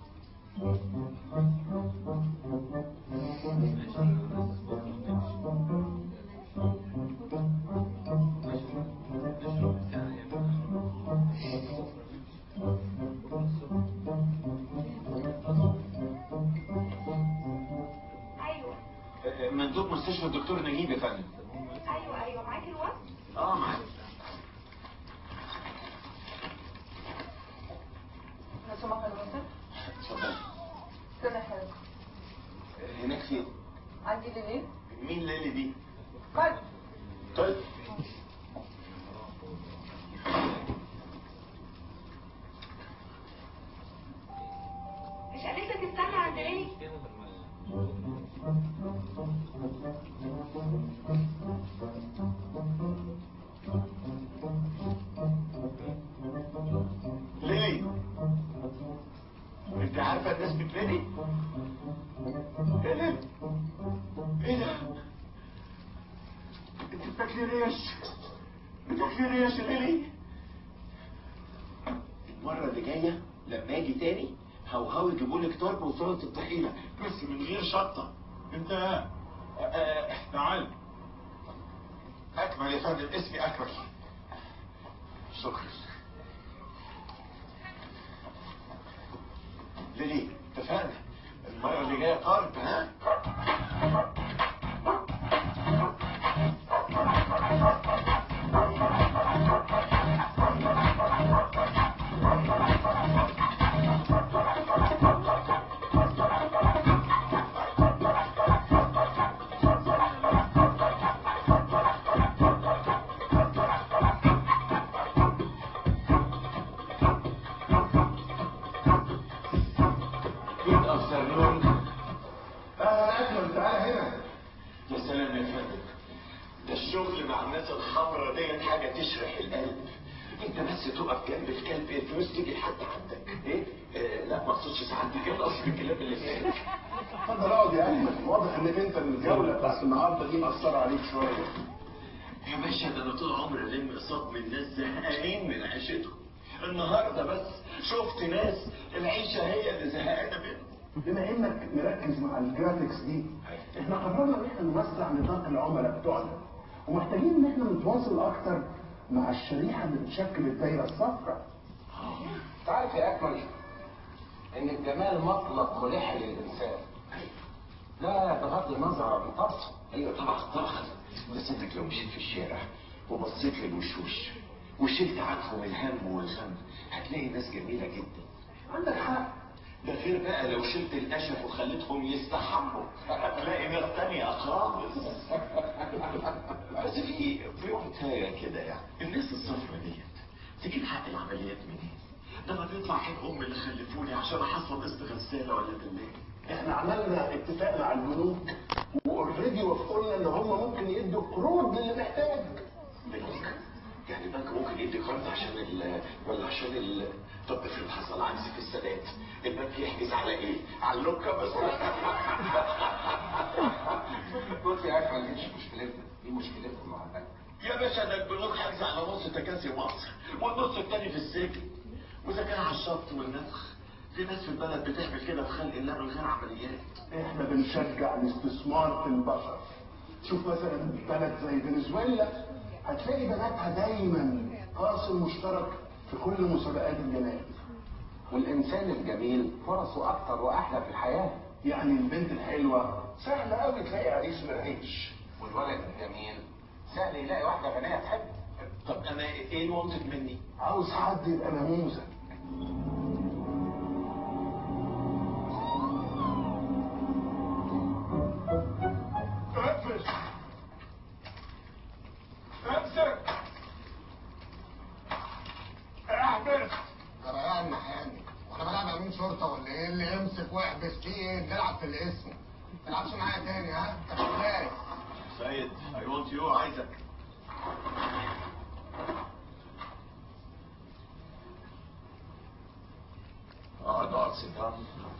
ايوه آه، مندوب مستشفى الدكتور نجيب يا فندم ايوه ايوه معاكي الوقت اه معاك لو سمحت يا دكتور اتفضل استنى حلو آه، هناك فين عندي ليه مين ليلي دي طيب طيب مش قالت لك استنى عند ايه ليلي انت عارفه الناس بتليلي ايه ده ايه ده انت بتاكلي ريش بتاكلي ريش يا ليلي المره اللي جايه لما اجي تاني هوهو يجيبوا لك طرب وسلطه الطحينه بس من غير شطه انت آه، آه، تعال اكمل يا فندم اسمي اكمل شكرا ليلي اتفقنا المرة اللي جاية طارت ها جود افترنون اهلا اكمل تعالى هنا يا سلام يا فندم ده الشغل مع الناس الخمرة ديت حاجة تشرح القلب انت بس تقف جنب الكلب الفلوس تيجي لحد عندك ايه؟ آه لا ما اقصدش ساعات كده اقصد الكلاب اللي فات اتفضل اقعد يا اكمل واضح انك انت الجوله بتاعت النهارده دي مأثره عليك شويه يا باشا ده انا طول عمري الم قصاد من ناس زهقانين من عيشتهم النهارده بس شفت ناس العيشه هي اللي زهقانه منهم بما انك مركز مع الجرافيكس دي احنا قررنا ان احنا نوسع نطاق العملاء بتوعنا ومحتاجين ان احنا نتواصل اكتر مع الشريحه اللي بتشكل الدايره الصفراء تعرف يا اكمل ان الجمال مطلق ملح للانسان لا بغض النظر عن طبعه ايوه طبعا طبعا بس انك لو مشيت في الشارع وبصيت للوشوش وشلت عنهم الهم والغم هتلاقي ناس جميله جدا عندك حق ده غير بقى لو شلت القشف وخليتهم يستحموا هتلاقي ناس تانية خالص بس في في حكاية كده يعني الناس الصفرا ديت تجيب حق العمليات منين؟ ده ما بيطلع كان ام اللي خلفوني عشان احصل قسط غسالة ولا بالليل احنا عملنا اتفاق مع البنوك واوريدي وافقوا لنا ان هم ممكن يدوا قروض للي محتاج بنوك يعني البنك ممكن يدي قرض عشان ال ولا عشان ال طب افرض حصل عجز في السداد البنك يحجز على ايه؟ على اللوكا بس بص يا اكمل دي مش مشكلتنا دي مشكلتهم مع البنك يا باشا ده البنوك حاجز على نص تكاسي مصر والنص التاني في السجن واذا كان على الشط والنفخ في ناس في البلد بتعمل كده في خلق الله من غير عمليات احنا بنشجع الاستثمار في البشر شوف مثلا بلد زي فنزويلا هتلاقي بناتها دايما قاسم مشترك في كل مسابقات الجمال والانسان الجميل فرصه اكتر واحلى في الحياه يعني البنت الحلوه سهله قوي تلاقي عريس مرعيش والولد الجميل سهل يلاقي واحده غنيه تحب طب انا ايه الوانتد مني؟ عاوز حد يبقى نموذج انفذ امسك احبس جريان محامي وانا بلعب امين شرطه ولا ايه اللي يمسك واحبس فيه ايه نلعب في الاسم ما تلعبش معايا تاني ها انت خلاص سيد اي ونت يو عايزك اقعد اقعد سيدان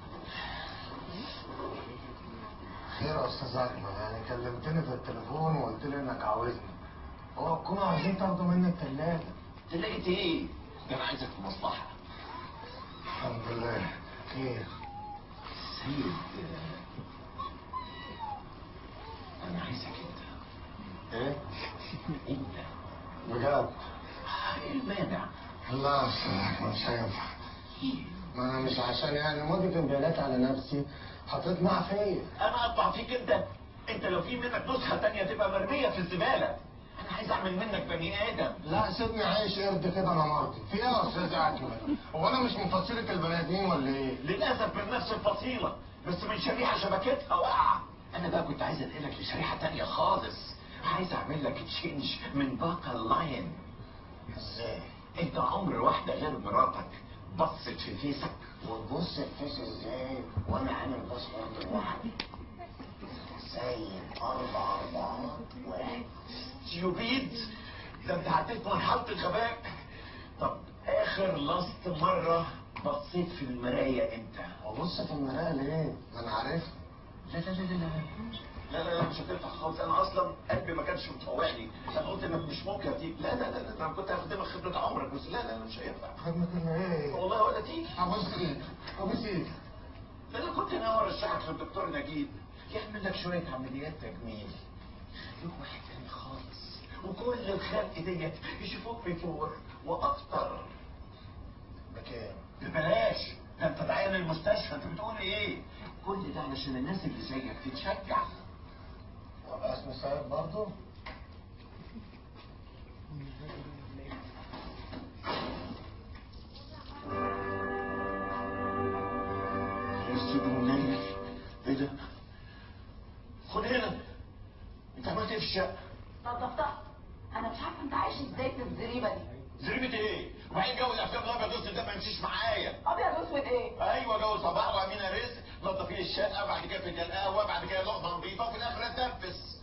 خير يا استاذ اكمل يعني كلمتني في التليفون وقلت لي انك عاوزني هو تكونوا عايزين تاخدوا مني التلاجة تلاقيت ايه؟ ده انا عايزك في مصلحه الحمد لله خير سيد انا عايزك انت ايه انت بجد ايه المانع؟ لا يا استاذ اكمل مش هينفع ما انا مش عشان يعني مضي بيانات على نفسي هتطمع فيا انا اقطع فيك انت انت لو في منك نسخه تانية تبقى مرميه في الزباله انا عايز اعمل منك بني ادم لا سيبني عايش قرد كده انا مرضي في ايه يا استاذ اكمل هو انا مش من فصيله البني ادمين ولا ايه للاسف من نفس الفصيله بس من شريحه شبكتها واقعه انا بقى كنت عايز انقلك لشريحه تانية خالص عايز اعمل لك تشينج من باقه اللاين ازاي انت عمر واحده غير مراتك بصت في فيسك وتبص الفيس ازاي وانا عامل باسورد لوحدي سيد اربعة اربعة واحد يبيد ده انت عديت مرحله الغباء طب اخر لاست مره بصيت في المرايه امتى وبص في المراية ليه؟ ما انا عارفها لا لا لا لا لا لا لا لا مش هتنفع خالص انا اصلا قلبي ما كانش مطوعني انا قلت انك مش ممكن تيجي لا لا لا لا انا كنت هخدمك خبره عمرك بس لا لا لا مش هينفع خدمة ايه؟ والله ولا تيجي ابص ايه؟ ابص ايه؟ ده انا كنت ناوي ارشحك للدكتور نجيب يعمل لك شويه عمليات تجميل له واحد تاني خالص وكل الخلق ديت يشوفوك بيفور واكتر بكام؟ ببلاش ده انت داعيه للمستشفى انت بتقول ايه كل ده علشان الناس اللي زيك تتشجع وابقى اسمي سيد برضه؟ يسجدوا الليل ايه ده خد هنا انت عملت ايه في الشقه نظفتها انا مش عارفه انت عايش ازاي في الزريبه دي زريبه ايه وبعدين جو الافلام الابيض والاسود ده ما يمشيش معايا ابيض واسود ايه ايوه جو صباح وامينه رزق نظفي لي الشقه بعد كده فنجان قهوه بعد كده لقمه نظيفه وفي الاخر اتنفس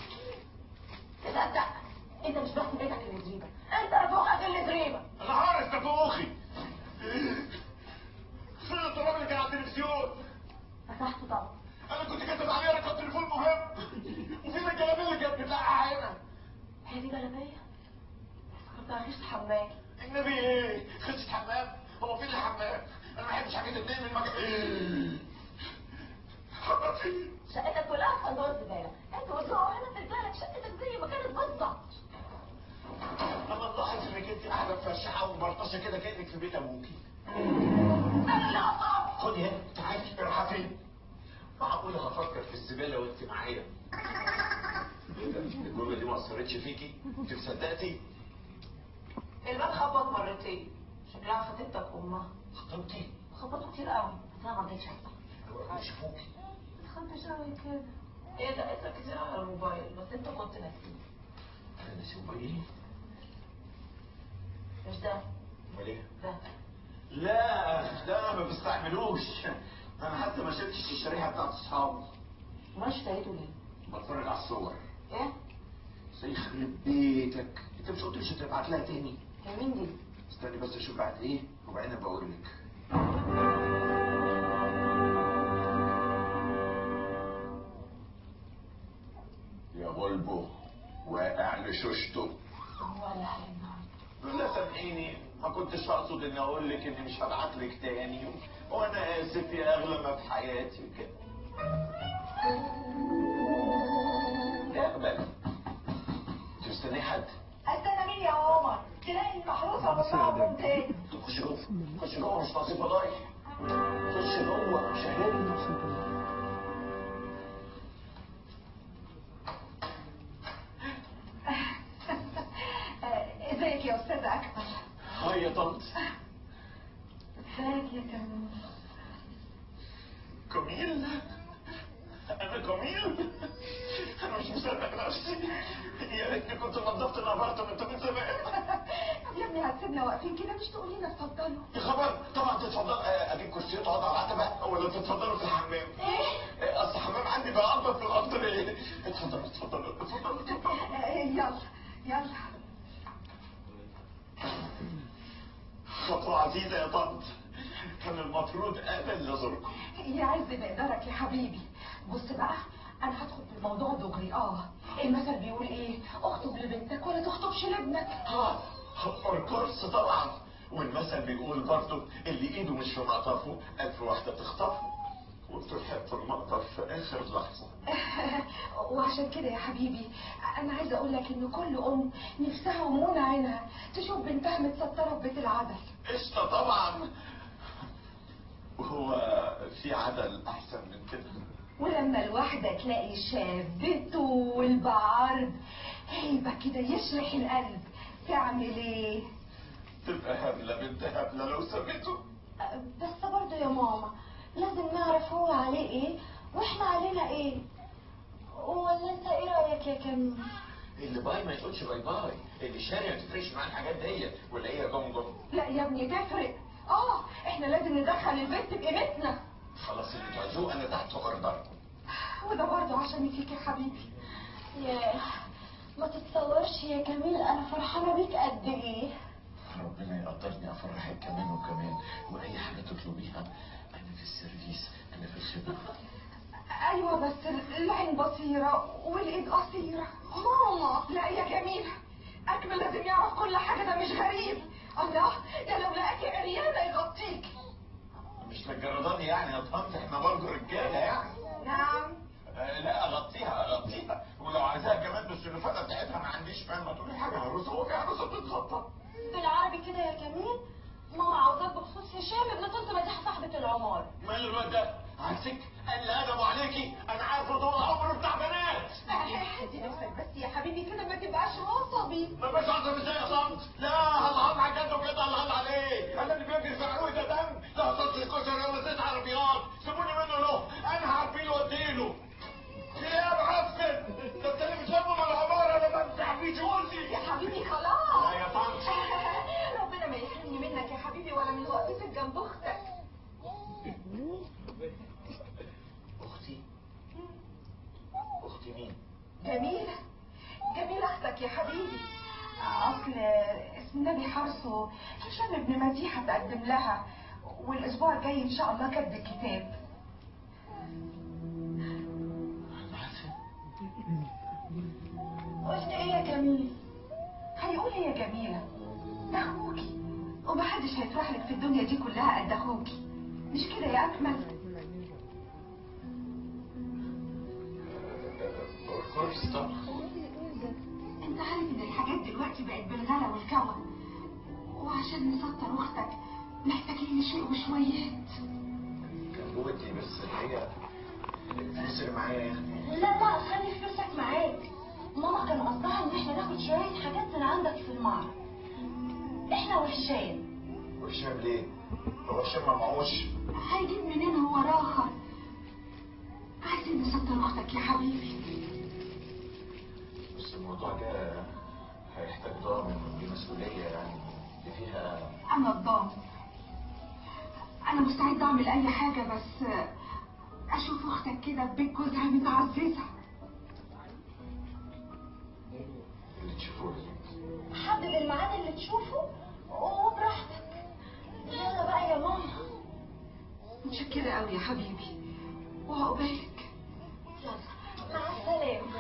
تصدق انت مش بس بيتك اللي زريبه انت رفوقك اللي زريبه انا عارف ده فوخي فين التراب اللي كان على التلفزيون فتحته طبعا انا كنت كاتب عليه رقم تليفون مهم وفين الجلابيه اللي كانت بتلقع هنا هي دي جلابيه كنت عايش حمام النبي ايه خلصت حمام هو فين الحمام انا ما بحبش حاجات اتنين من المكان ايه حمام فين شقتك كلها في صندوق الزباله انت وتروح هنا تلقى لك شقتك زي ما كانت بالظبط انا ملاحظ انك انت قاعده مفرشحه ومرطشه كده كانك في بيت ابوكي انا اللي هصاب خدي هنا تعالي رايحه فين معقول هفكر في الزباله وانت معايا ايه ده الجمله دي ما اثرتش فيكي انت صدقتي الباب خبط مرتين شكلها خطيبتك وامها خطبتي خبطوا كتير قوي بس انا ما رضيتش افتح اوعى يشوفوكي خدت شوي كده ايه ده اسمك كتير على الموبايل بس انت كنت ناسيه انا ناسي موبايلي مش ده امال ايه ده لا ده ما بستعملوش انا حتى ما شفتش الشريحه بتاعت اصحابي ما اشتريته ليه بتفرج على الصور ايه زي يخرب بيتك انت مش قلت لي عشان تبعت لها تاني هي مين دي؟ استني بس اشوف بعد ايه وبعدين بقول لك يا بلبو واقع لشوشته ولا حاجة لا سامحيني ما كنتش اقصد اني اقول لك اني مش هبعت لك تاني وانا اسف يا اغلى ما في حياتي وكده اقبل تستني حد استنى مين يا عمر تلاقي المحروسه بتاعهم تاني خش جوه خش جوه مش ناقصين فضايح خش جوه شهرني آه، ازيك يا استاذ اكمل هاي يا طنط ازيك يا كمال كميل انا كميل انا مش مصدق نفسي يا ريتني كنت نظفت الابارتمنت من زمان يا ابني هتسيبنا واقفين كده مش تقول لنا اتفضلوا يا خبر طبعا تتفضل آه، اجيب كرسي تقعد على العتبه ولا تتفضلوا في الحمام ايه آه، اصل الحمام عندي بقى انضف من الارض ليه اتفضلوا اتفضلوا اتفضلوا اتفضلوا آه، يلا يلا خطوه عزيزه يا طنط كان المفروض انا اللي ازوركم يعز بقدرك يا حبيبي بص بقى انا هدخل في الموضوع دغري اه المثل بيقول ايه اخطب لبنتك ولا تخطبش لابنك ها الكورس طبعا والمثل بيقول برضه اللي ايده مش في مقطفه الف واحده تخطفه وانتوا تحطوا المقطف في اخر لحظه وعشان كده يا حبيبي انا عايزه اقول لك ان كل ام نفسها ومنى عينها تشوف بنتها متستره في بيت العدل قشطه طبعا وهو في عدل احسن من كده ولما الواحده تلاقي شاب طول بعرض هيبه كده يشرح القلب تعمل ايه تبقى هبله بنت هبله لو سميته بس برضه يا ماما لازم نعرف هو عليه ايه واحنا علينا ايه ولا انت ايه رايك يا كميل اللي باي ما يقولش باي باي اللي شاري ما تفرقش معاه الحاجات دي ولا ايه يا جمجم لا يا ابني تفرق اه احنا لازم ندخل البنت بقيمتنا خلاص اللي تعوزوه انا تحت اوردركم وده برضه عشان فيك يا حبيبي ياه ما تتصورش يا كميل انا فرحانه بيك قد ايه ربنا يقدرني افرحك كمان وكمان واي حاجه تطلبيها انا في السيرفيس انا في الخدمه ايوه بس العين بصيره والايد قصيره ماما لا يا جميله اكمل لازم يعرف كل حاجه ده مش غريب الله ده لو لقاكي عريانه يغطيك مش متجرداني يعني يا طنط احنا برضه رجاله يعني نعم آه لا اغطيها اغطيها ولو عايزاها كمان بالسلوفانه بتاعتها ما عنديش مانع ما تقولي حاجه عروسه هو في عروسه بتتغطى بالعربي كده يا كميل ماما عاوزاك بخصوص هشام ابن طنط مديحه صاحبه العمار مال الواد ده عكسك قال لي ادب عليكي انا عارف ان هو عمره بتاع بنات دي نفسك بس يا حبيبي كده ما تبقاش عصبي ما بقاش عصبي ازاي يا طنط لا هلهل على جد وكده هلهل عليه انا اللي بيجري في عروقي ده دم لا طنط الكشري ولا زيت عربيات سيبوني منه له انا هعبيله واديله في ايه يا معفن ده انت اللي بتسمم العماره لما بتعبي جوزي يا حبيبي خلاص لا يا طنط ربنا ما يحرمني منك يا حبيبي ولا من وقفتك جنب اختك اختي اختي مين جميلة جميلة اختك يا حبيبي اصل اسم النبي حرصه هشام ابن مديحة تقدم لها والاسبوع الجاي ان شاء الله كتب الكتاب قلت ايه يا كميل هيقول ايه يا جميلة ده اخوكي ومحدش هيفرح لك في الدنيا دي كلها قد اخوكي مش كده يا اكمل كورس طبعا انت عارف ان الحاجات دلوقتي بقت بالغلا والكوى وعشان نسطر اختك محتاجين شيء وشويات كان ودي بس الحقيقه الفلوس اللي معايا يعني لا لا خلي فلوسك معاك ماما كان قصدها ان احنا ناخد شويه حاجات من عندك في المعرض احنا وهشام وهشام ليه؟ هو هشام ما معهوش هيجيب منين هو راخر عايزين نسطر اختك يا حبيبي بس الموضوع ده هيحتاج ضامن ودي مسؤوليه يعني دي فيها انا الضامن انا مستعد اعمل اي حاجه بس اشوف اختك كده في بيت جوزها متعززه اللي تشوفوه لي حدد الميعاد اللي تشوفه وبراحتك يلا بقى يا ماما متشكرة قوي يا حبيبي وعقبالك يلا مع السلامة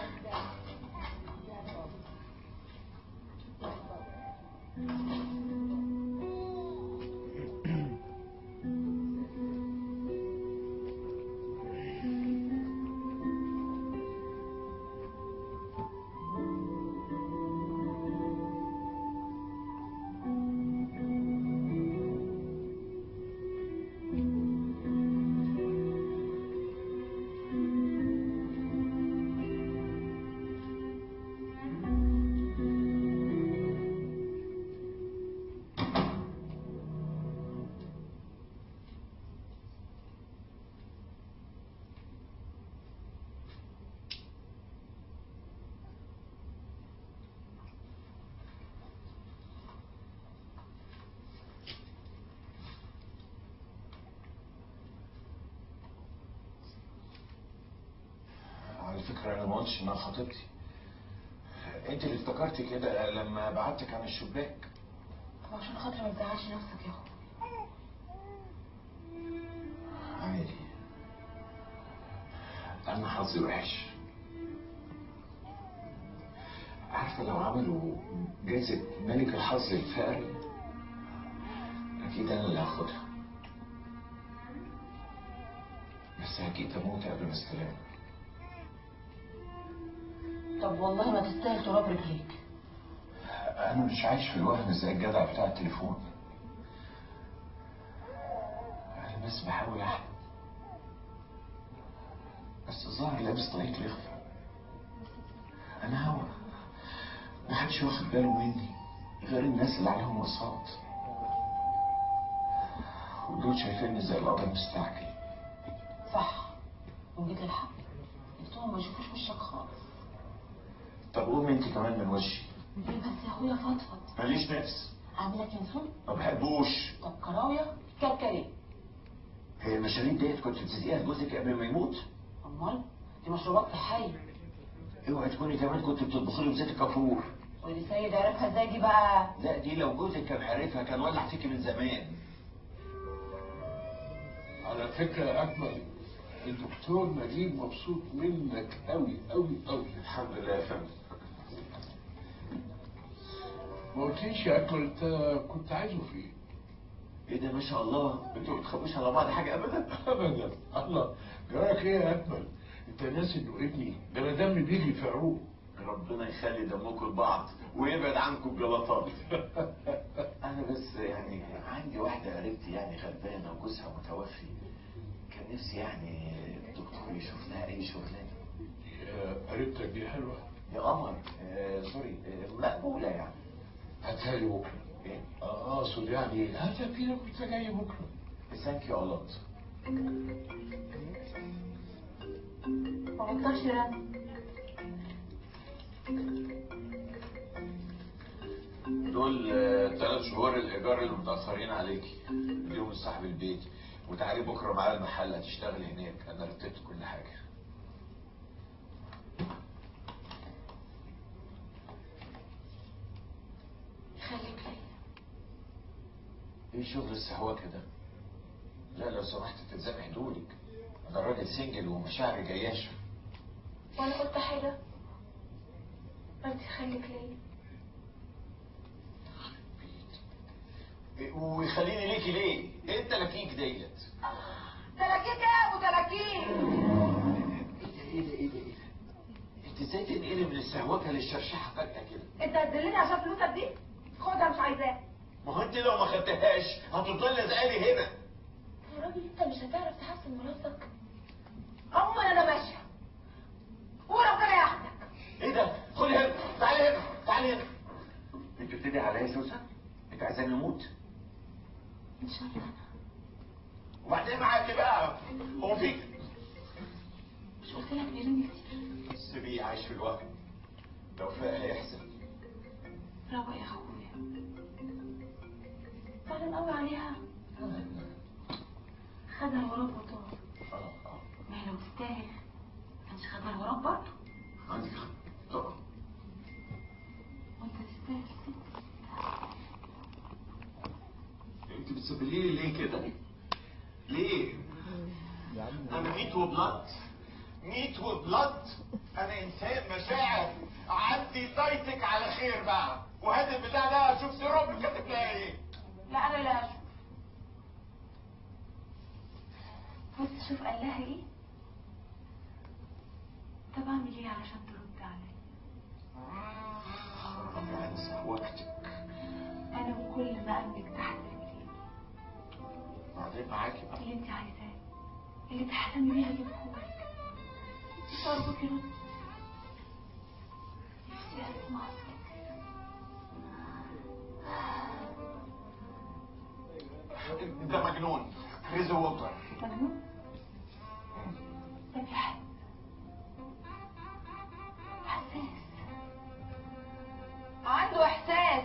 على فكرة أنا ما قلتش إنها خطيبتي أنت اللي افتكرتي كده لما بعتك عن الشباك طب عشان خاطر ما تزعلش نفسك يا اخو عادي أنا حظي وحش عارفة لو عملوا جائزة ملك الحظ الفقري أكيد أنا اللي هاخدها بس أكيد أموت قبل ما استلم طب والله ما تستاهل تراب رجليك أنا مش عايش في الوهم زي الجدع بتاع التليفون أنا بس بحاول أحلم بس الظاهر لابس طريق الإخفاء أنا هوا محدش واخد باله مني غير الناس اللي عليهم وساط ودول شايفيني زي القضاء مستعجل صح وجيت الحق قلتهم ما يشوفوش وشك خالص طب قومي انت كمان من وشي ليه بس يا اخويا فضفض ماليش نفس اعمل لك ينسون ما بحبوش طب كراويه كركري هي المشاريب ديت كنت بتديها لجوزك قبل ما يموت امال دي مشروبات صحيه اوعي تكوني كمان كنت بتطبخي له بزيت الكافور ودي سيد عرفها ازاي دي بقى لا دي لو جوزك كان عارفها كان ولع فيكي من زمان على فكرة يا أكمل الدكتور نجيب مبسوط منك أوي أوي أوي الحمد لله يا فندم ما قلتليش يا أكمل أنت كنت عايزه في إيه؟ ايه ده ما شاء الله انتوا ما بتخافوش على بعض حاجه ابدا أبدا الله جراك إيه يا أكمل؟ أنت ناسي إنه ابني ده أنا دمي بيجري في عروق ربنا يخلي دمكم لبعض ويبعد عنكم الجلطات انا بس يعني عندي واحده قريبتي يعني غلبانه وجوزها متوفي كان نفسي يعني الدكتور يشوف لها اي شغلانه يا قريبتك دي حلوة يا قمر آه سوري آه مقبوله يعني هاتها لي بكرة ايه آه، أقصد يعني هاتها في لك كنت جاي بكرة ثانك يو لوت ما بطلش رن دول ثلاث شهور الايجار اللي متاخرين عليكي اليوم صاحب البيت وتعالي بكره معايا المحل هتشتغلي هناك انا رتبت كل حاجه خليك ليا ايه شغل السهواكه ده لا لو سمحت تلزمي حدودك انا راجل سنجل ومشاعري جياشه وانا قلت حاجة انت خليك ليا ويخليني ليكي ليه انت لكيك ديت تلاكيك يا ابو تلاكيك ايه ده ايه ده ايه ده انت ازاي تنقلي من السهوكه للشرشحه فجاه كده انت هتدلني عشان فلوسك دي خدها مش عايزاها ما هو انت لو ما خدتهاش هتفضلي لازقاني هنا يا راجل انت مش هتعرف تحسن مراتك عموما انا ماشيه وربنا ياخدك ايه ده خدي هنا تعالي هنا تعالي هنا انت بتدعي عليا سوسه انت عايزاني اموت ان شاء الله وبعدين معاكي بقى هو فيك مش قلت لك بيرن كتير سيبيه عايش في الوهم لو فاق هيحزن روق يا اخويا زعلان قوي عليها خدها الغراب وطار ما هي لو تستاهل كانش خدها الغراب برضه عندك حق طبعا وانت تستاهل ميت وبلد ميت وبلد انا انسان مشاعر عندي دايتك على خير بقى وهذا البتاع ده اشوف سيروم كاتب لها ايه لا انا لا اشوف بص شوف قال لها ايه طب اعمل ايه علشان ترد عليا انسى وقتك انا وكل ما املك تحت رجلي بعدين معاكي بقى اللي انت عايزاه اللي تحلمي بيه هجيبهولك بس ارجوكي رد نفسي اسمع صوتك ده مجنون كريزي ووتر مجنون ده بيحب حساس عنده احساس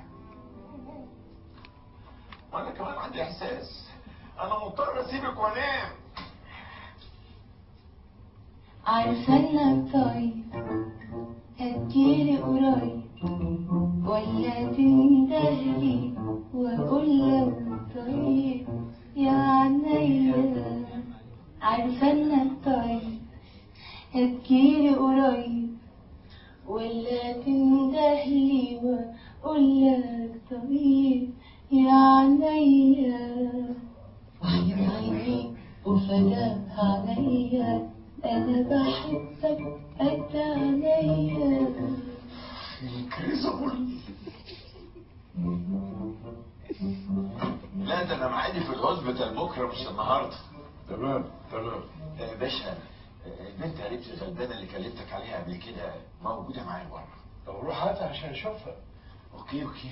وانا كمان عندي احساس انا مضطر اسيبك وانام عارفة انك طيب هتجيلي قريب ولا تندهلي واقول لك طيب يا عينيا عارفة انك طيب هتجيلي قريب ولا تندهلي واقول لك طيب يا عينيا وحيد عينيك وفداها عليا انا بحبك قد عينيا كريزي لا ده انا معادي في الهوسبيتال بكره مش النهارده تمام تمام آه، باشا آه، البنت قريبتي الغلبانه اللي كلمتك عليها قبل كده موجوده معايا بره طب روح هاتها عشان اشوفها اوكي اوكي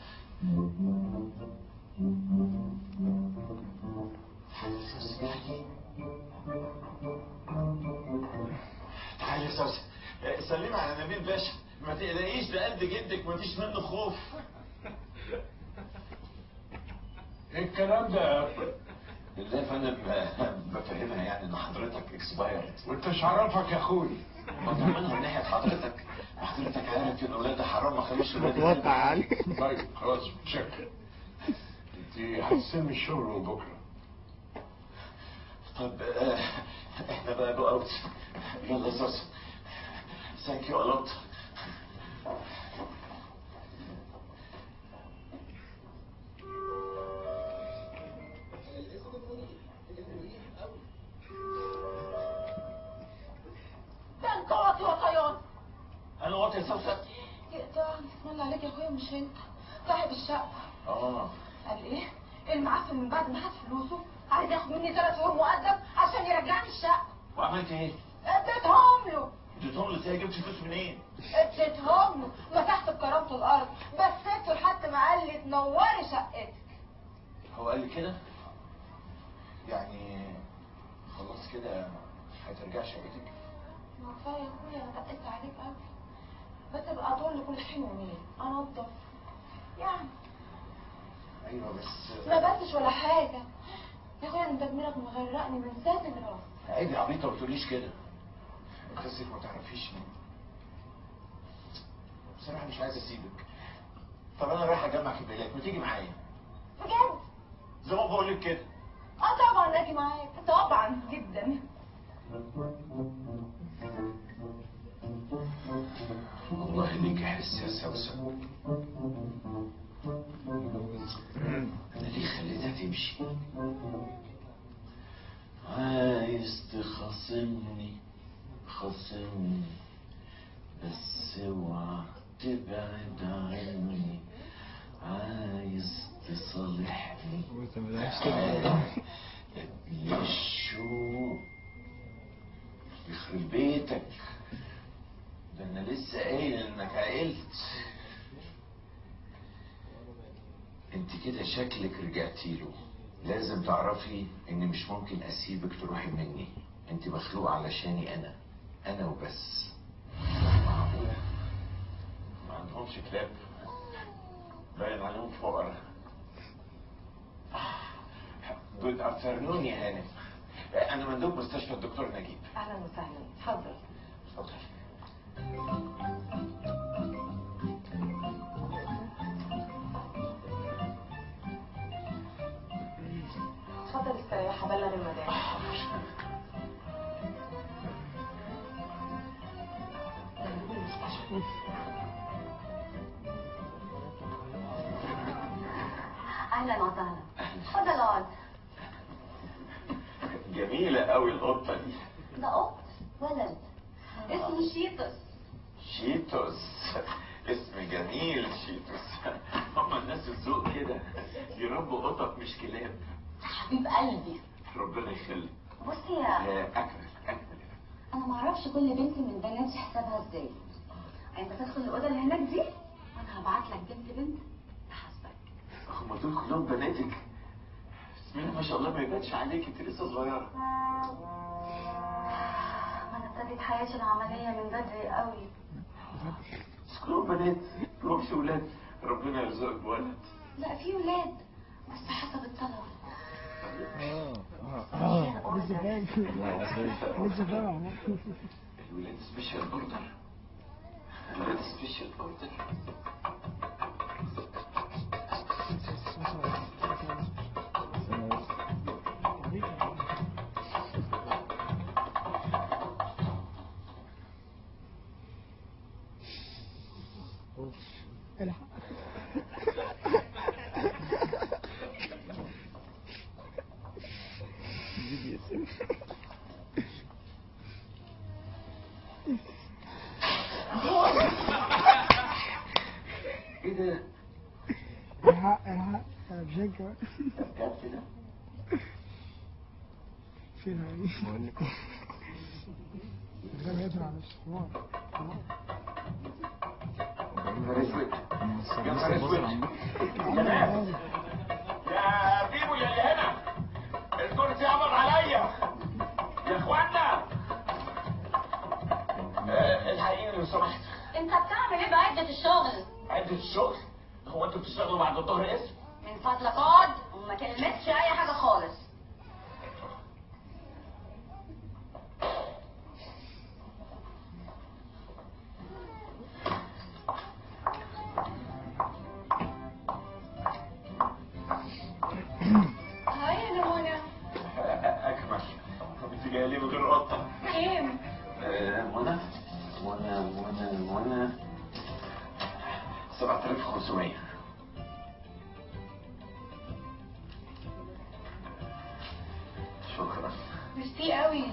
تعالي يا سوسه آه، سلمي على نبيل باشا ما تقلقيش ده قد جدك ما فيش منه خوف ايه الكلام ده يا أخي؟ بالله يا فندم آه، بفهمها يعني ان حضرتك اكسبايرد وانت مش عرفك يا اخوي بطمنها من ناحيه حضرتك حضرتك عارف ان ولاد حرام ما خلوش ولاد متوقع عليه طيب خلاص شكرا انت هتستلمي الشغل من بكره طب آه، احنا بقى جو اوت يلا يا سوسه ثانك يو الوت ده انت واطي وطيان انا واطي يا سوسه يقطعني اسم الله عليك يا اخويا مش انت صاحب الشقه اه قال ايه المعفن من بعد ما خد فلوسه عايز ياخد مني ثلاث شهور مقدم عشان يرجعني الشقه وعملت ايه؟ اديتهم له اديتهم له ازاي جبت فلوس منين؟ اديتهم له مسحت بكرامته الارض بس سبته لحد ما قال لي تنوري شقتك هو قال لي كده؟ يعني خلاص كده هترجع شقتك؟ ما كفايه يا اخويا انا دقيت عليك قوي بتبقى طول كل حين ومين انضف يعني ايوه بس ما بسش ولا حاجه يا اخويا انت دماغك مغرقني من ساتر لراس عيب يا عبيطه ما تقوليش كده انت اصلك ما تعرفيش مين بصراحه مش عايز اسيبك طب انا رايح اجمع كمبيالات ما تيجي معايا بجد زي ما بقول لك كده اه طبعا اجي معاك طبعا جدا والله ليك حس يا سوسن انا ليه خليتها تمشي عايز تخاصمني خاصمني بس اوعى تبعد عني عايز تصالحني ابن الشوق يخرب بيتك ده انا لسه قايل انك عقلت انت كده شكلك رجعتي له لازم تعرفي ان مش ممكن اسيبك تروحي مني انت مخلوق علشاني انا انا وبس معقول ما عندهمش كلاب باين عليهم فقراء جود افترنون يا هانم انا مندوب مستشفى الدكتور نجيب اهلا وسهلا اتفضل اتفضل اتفضل استريح هبلغ المدام اهلا وسهلا اتفضل اقعد جميلة قوي القطة دي ده قط ولد اسمه شيتوس شيتوس اسم جميل شيتوس هما الناس الذوق كده يربوا قطط مش كلاب حبيب قلبي ربنا يخليك بصي يا يا اكمل اكمل انا ما اعرفش كل بنت من بناتي حسابها ازاي انت تدخل الاوضه اللي هناك دي وانا هبعت لك بنت بنت تحاسبك هما دول كلهم بناتك بسم الله ما شاء الله ما يبانش عليك انت لسه صغيرة ما انا ابتديت حياتي العمليه من بدري قوي بس كلهم بنات كلهم في ولاد ربنا يرزقك بولد لا في ولاد بس حسب الطلب لسه فاهم لسه فاهم الولاد سبيشال اوردر الولاد سبيشال اوردر ايه ده؟ الحق الحق انا بشجع بجد كده؟ فين هاي بقول لك الكلام يدخل على الصور يا نهار اسود يا نهار اسود يا بيبو يا اللي هنا الكرسي قبض عليا يا اخوانا آه، الحقيقة لو سمحت انت بتعمل ايه بعدة الشغل عدة الشغل هو انتوا بتشتغلوا بعد الظهر اسم من فضلك اقعد وما تلمسش اي حاجه خالص هاي انا منى اكمل طب انت جايه ليه من غير قطه كام آه، منى منى منى منى 7500 شكرا ميرسي قوي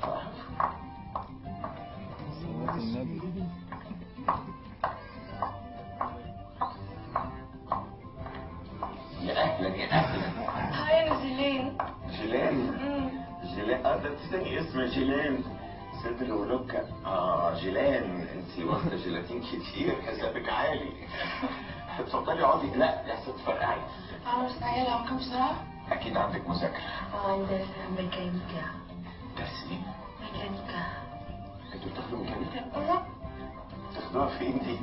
يا اهلا يا اهلا هاي انا زلين جيلان جيلان اه ده تاني اسم جيلان صدر ولوكا اه جيلان انت واخده جيلاتين كتير حسابك عالي اتفضلي اقعدي لا لحسن تفرقعي انا مستعجله عم كم ساعه اكيد عندك مذاكره عندي ميكانيكا درس ايه؟ ميكانيكا انتوا بتاخدوا ميكانيكا؟ تاخدوها فين دي؟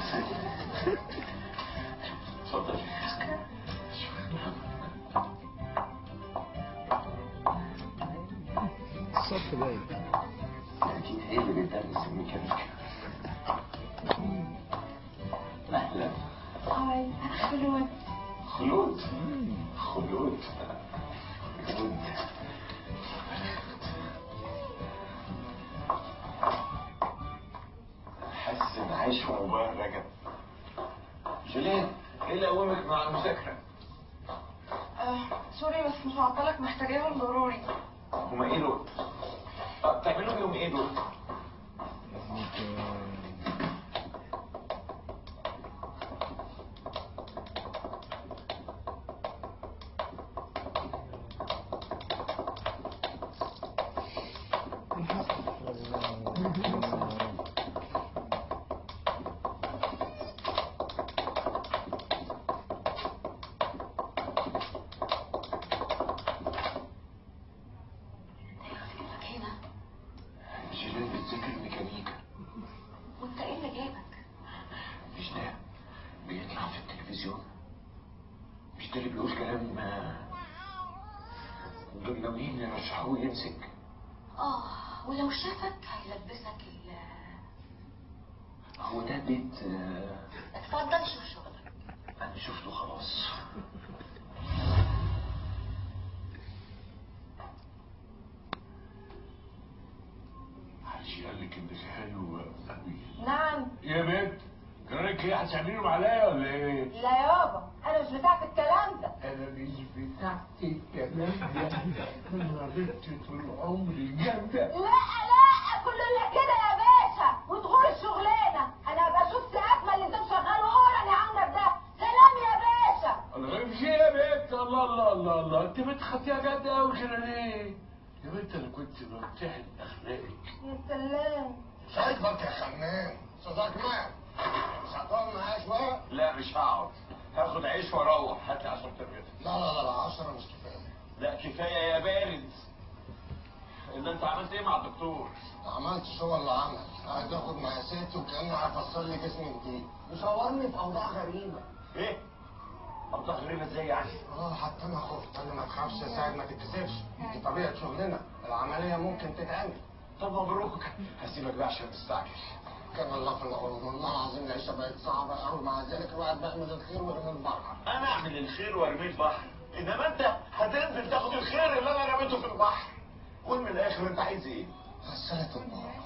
اتفضلي الصف باين اكيد هي اللي بتدرس الميكانيكا اهلا هاي انا خلود خلود خلود خلود حاسس ان عايش في موبايل رجب جولين ايه اللي قومك مع المذاكره؟ آه سوري بس مش هعطلك محتاجاهم ضروري هما ايه دول؟ آه، تعملوا بيهم ايه دول؟ هنا جيلين بتذاكر ميكانيكا وانت ايه اللي جابك مش ده بيطلع في التلفزيون مش ده اللي بيقول كلام آه، دول ناويين يرشحوه يمسك اه ولو شافك هيلبسك ال هو ده بيت آه، اتفضل شوف شغلك انا شفته خلاص محدش قال لك لك انك حلوه قوي نعم يا بنت جرالك ايه هتعمليهم عليا ولا ايه؟ لا يابا انا مش بتاعت الكلام ده انا مش بتاعت الكلام ده انا بنت طول عمري جامده لا لا كلنا كده يا باشا وتغور الشغلانه انا ابقى شفت اكمل اللي انت مشغله اورا يا عم ده سلام يا باشا الله امشي يا بنت الله الله الله الله انت بنت خطيئه جد قوي كده ليه؟ يا بنت انا كنت بمتحن اخلاقك يا سلام سايبك يا خمام استاذ اكمل مش هتقعد معايا شويه لا مش هقعد هاخد عيش واروح هات لي 10 ترغيف لا لا لا لا 10 مش كفايه لا كفايه يا بارد ان انت عملت ايه مع الدكتور ما عملتش هو اللي عمل قاعد ياخد مقاساتي وكانه هيفصل لي جسمي جديد وصورني في اوضاع غريبه ايه اوضاع غريبه ازاي يعني اه حتى انا خفت قال لي ما تخافش يا سعد ما تتكسفش دي طبيعه شغلنا العمليه ممكن تتعمل طب مبروك هسيبك بقى عشان تستعجل كان الله في العون والله العظيم العيشه بقت صعبه قوي مع ذلك الواحد بيعمل الخير ويرمي البركه انا اعمل الخير وارميه البحر انما انت هتنزل تاخد الخير اللي انا رميته في البحر قول من الاخر انت عايز ايه غسالة البحر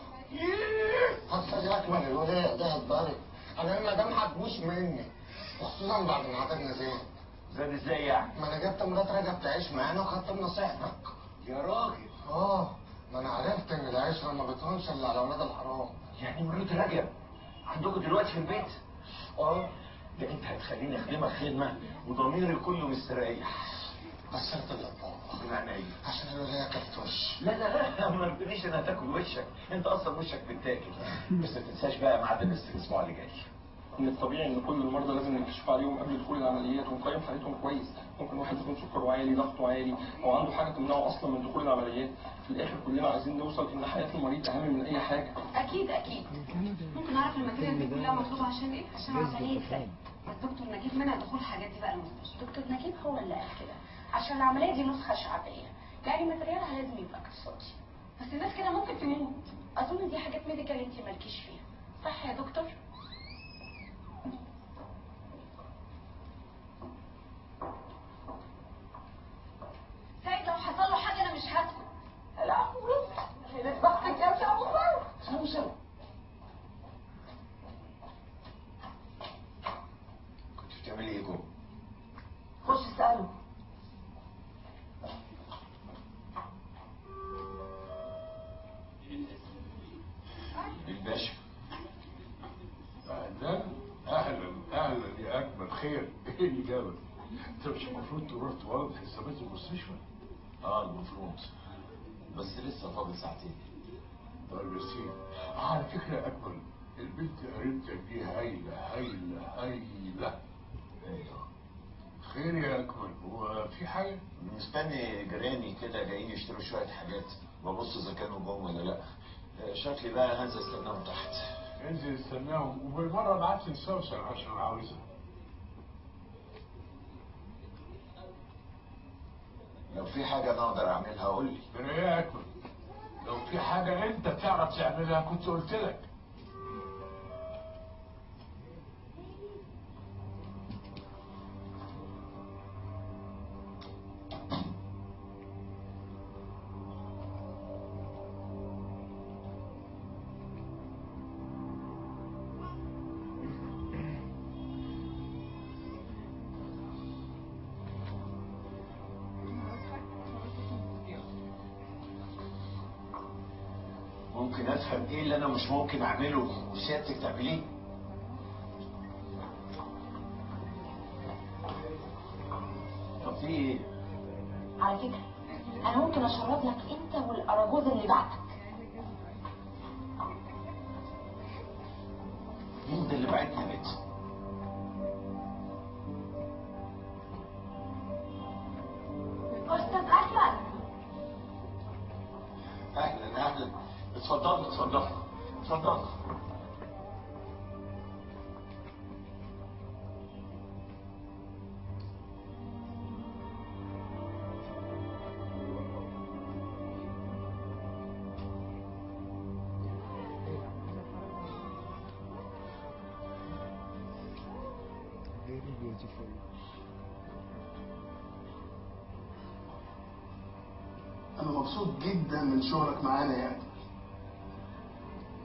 حتى دي اكمل الولاء ده اتضرب انا لما دام هتبوش مني وخصوصا بعد ما عددنا زين زاد ازاي يعني ما انا جبت مرات رجب تعيش معانا وخدت بنصيحتك يا راجل اه ما انا عرفت ان العيش ما بتهونش الا على اولاد الحرام يعني مرات رجب عندكم دلوقتي في البيت اه ده انت هتخليني اخدمك خدمه وضميري كله مستريح غسالة الاطباق بمعنى ايه عشان الولاية كفتوش لا لا لا ما تقوليش انها تاكل وشك انت اصلا وشك بتاكل بس ما تنساش بقى ميعاد الريست الاسبوع اللي جاي من الطبيعي ان كل المرضى لازم نكشف عليهم قبل دخول العمليات ونقيم حالتهم كويس ممكن واحد يكون سكره عالي ضغطه عالي او عنده حاجه تمنعه اصلا من دخول العمليات في الاخر كلنا عايزين نوصل ان حياه المريض اهم من اي حاجه اكيد اكيد ممكن اعرف الماتيريال دي كلها مطلوبه عشان ايه عشان عمليه فهم الدكتور نجيب منع دخول الحاجات دي بقى المستشفى دكتور نجيب هو اللي قال كده عشان العملية دي نسخة شعبية يعني ماتريالها لازم يبقى كالصوتي بس الناس كده ممكن تموت أظن دي حاجات ميديكال انت مالكيش فيها صح يا دكتور؟ سيد لو حصل له حاجه انا مش هسكت لا خيرت بختك يا ابو خير سلام سلام كنت بتعملي ايه جوه؟ خش اساله الباشا اهلا اهلا اهلا يا اجمل خير ايه اللي جابك؟ انت مش المفروض تروح تورد حسابات المستشفى؟ اه المفروض بس لسه فاضل ساعتين طيب يا سيدي آه، على فكره يا اجمل البنت قريبتك دي هايله هايله هايله ايوه خير يا اجمل هو في حاجه؟ مستني جيراني كده جايين يشتروا شويه حاجات ببص اذا كانوا جم ولا لا آه، شكلي بقى هنزل استناهم تحت انزل استناهم وبالمره ابعت لي سوسن عشان عاوزها لو في حاجه انا اقدر اعملها قول لي من ايه يا اجمل؟ لو في حاجه انت تعرف تعملها كنت قلت لك ممكن افهم ايه اللي انا مش ممكن اعمله وسيادتك تعمليه طب في ايه على فكرة أنا ممكن أشرب لك أنت والأراجوز اللي بعتك مين ده اللي بعتني يا بنت استاذ اكمل اهلا اهلا اتفضلوا اتفضلوا اتفضلوا Very beautiful. انا مبسوط جدا من شغلك معانا يعني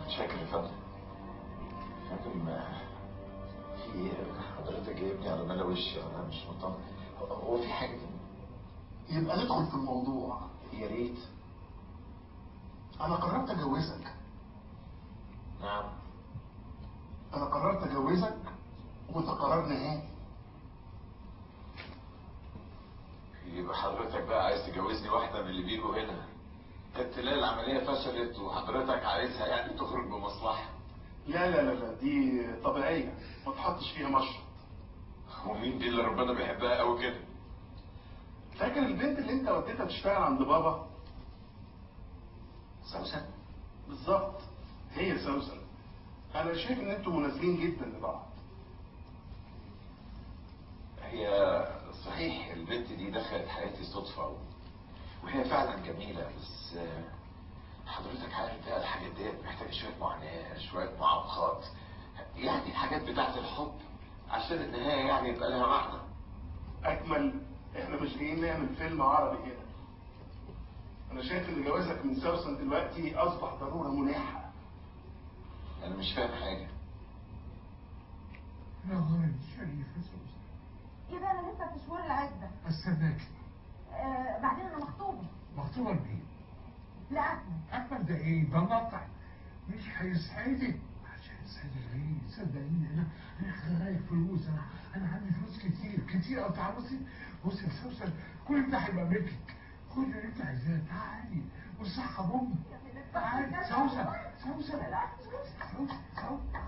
شاكر يا فندم فندم آه، في ايه حضرتك جايبني على ملا وشي انا مش مطمن هو في حاجه يبقى ندخل في الموضوع يا ريت انا قررت اجوزك نعم انا قررت اجوزك وده قرار نهائي يبقى حضرتك بقى عايز تجوزني واحده من اللي بيجوا هنا كانت تلاقي العمليه فشلت وحضرتك عايزها يعني تخرج بمصلحه لا لا لا لا دي طبيعيه ما تحطش فيها مشرط ومين دي اللي ربنا بيحبها قوي كده فاكر البنت اللي انت وديتها تشتغل عند بابا سوسن بالظبط هي سوسن انا شايف ان انتوا مناسبين جدا لبعض هي صحيح البنت دي دخلت حياتي صدفة و- وهي فعلا جميلة بس آه، حضرتك عارف بقى الحاجات ديت محتاجة شوية معاناة شوية معوقات يعني الحاجات بتاعت الحب عشان النهاية يعني يبقى لها معنى اكمل احنا مش جايين نعمل فيلم عربي هنا انا شايف ان جوازك من سوسن دلوقتي اصبح ضروره ملحه أنا مش فاهم حاجة نهار الشريف يا سوسن كده انا لسه في شهور العده استناك آه بعدين انا مخطوبه مخطوبة لمين؟ لا اكمل أحمد ده إيه؟ ده نطع مش هيسعدك عشان يسعدك ليه؟ صدقيني أنا أنا خايف فلوس أنا أنا عندي فلوس كتير كتير أوي تعالى بصي بصي يا سوسن كل ده هيبقى ملكك كل اللي أنت عايزاه تعالي والصحة بأمي تعالي سوسن سوسن سوسن سوسن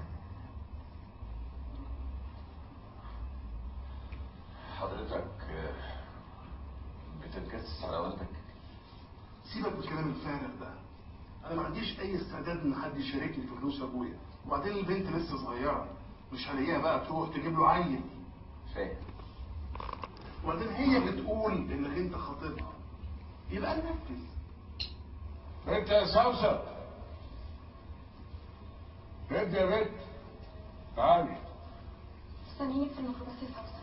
حضرتك آه، بتتجسس على والدك سيبك من الكلام الفارغ ده انا ما عنديش اي استعداد ان حد يشاركني في فلوس ابويا وبعدين البنت لسه صغيره مش هلاقيها بقى تروح تجيب له عيل فاهم وبعدين هي بتقول انك انت خاطبها يبقى ننفذ بنت يا سوسن بنت يا بنت تعالي استنيني في الميكروباص يا سوسن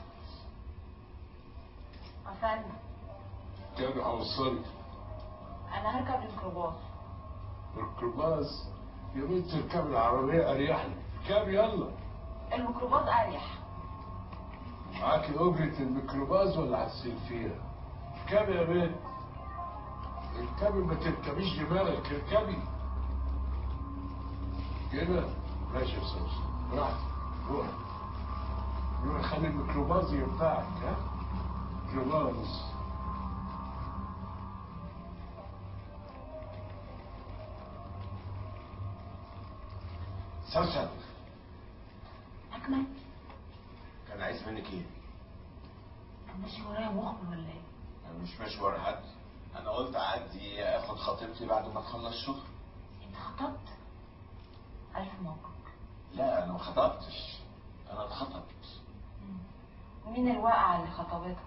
أفندم كان هوصلك أنا هركب الميكروباص الكرباز يا بنت اركب العربية أريح لك اركب يلا الميكروباص أريح معاكي أجرة الميكروباص ولا هتسيب فيها؟ اركبي يا بنت اركبي ما تركبيش دماغك اركبي كده ماشي يا سوسن براحتك روح روح خلي الميكروباص ينفعك ها ميكروباص سوسن أكمل كان عايز منك ايه؟ كان ماشي ورايا مخبر ولا إيه؟ انا مش ماشي ورا حد انا قلت اعدي اخد خطيبتي بعد ما تخلص شغل أنت خطبت؟ ألف مبروك لا انا ما خطبتش انا اتخطبت مين الواقعة اللي خطبتك؟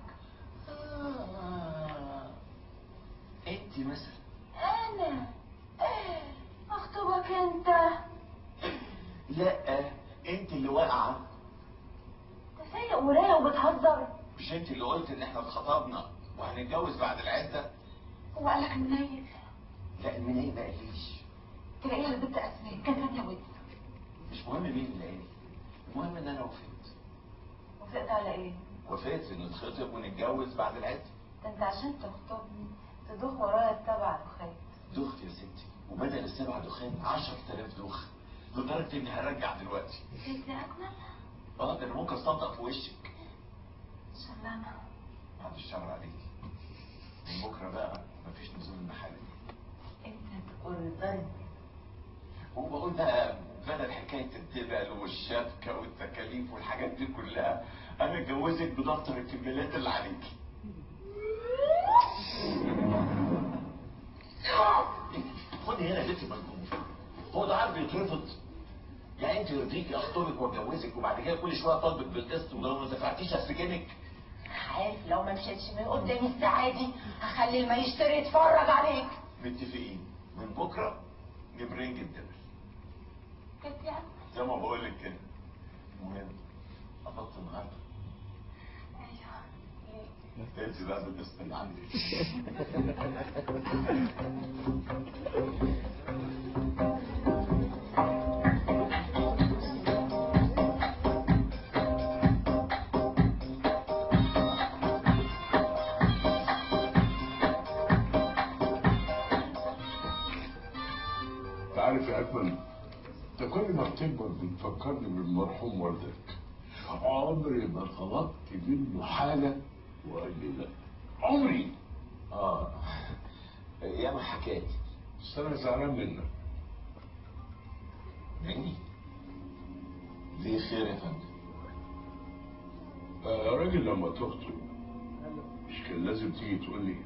انت مثلا أنا أخطبك أنت لا انت اللي واقعه أنت سايق ورايا وبتهزر مش انت اللي قلت ان احنا اتخطبنا وهنتجوز بعد العده هو قالك منيل لا المنيه ما قاليش تلاقيها البنت أسماء كانت ثانية ود مش مهم مين اللي قال المهم ان انا وافقت وافقت على إيه؟ وافقت ان نتخطب ونتجوز بعد العده ده أنت عشان تخطبني تدوخ ورايا السبع دخات دخت يا ستي وبدل السبع دخان 10000 دوخ لدرجه اني هرجع دلوقتي جيت يا أكمل؟ اه ده انا ممكن استنطق في وشك شغلانة بعد الشر عليكي من بكره بقى مفيش نزول المحل أنت تقول ضرب وبقول بقى بدل حكايه الدبل والشبكه والتكاليف والحاجات دي كلها انا اتجوزك بدفتر الكمالات اللي عليكي خدي هنا بنتي مجنون هو ده عارف يترفض يعني انت يرضيكي اخطبك واتجوزك وبعد كده كل شويه اطالبك بالقسط ولو ما دفعتيش اسجنك عارف لو ما مشيتش من قدامي الساعة دي هخلي الما يشتري يتفرج عليك متفقين من بكره نبرنج الدبل كنت يعني زي ما بقول لك كده المهم قبضت النهارده انت بقى بالقسط اللي عندك عارف يا اكمل انت كل ما بتكبر بتفكرني بالمرحوم والدك عمري ما طلبت منه حاجه وقال لي لا عمري اه ياما حكاية بس انا زعلان منك مني ليه خير يا فندم آه، راجل لما تخطب مش كان لازم تيجي تقول لي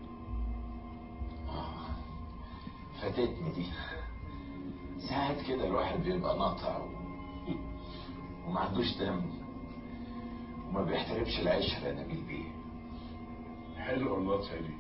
فاتتني دي ساعات كده الواحد بيبقى ناطع و... وما عندوش دم وما بيحترمش العشرة يا نبيل بيه حلوه النطقه دي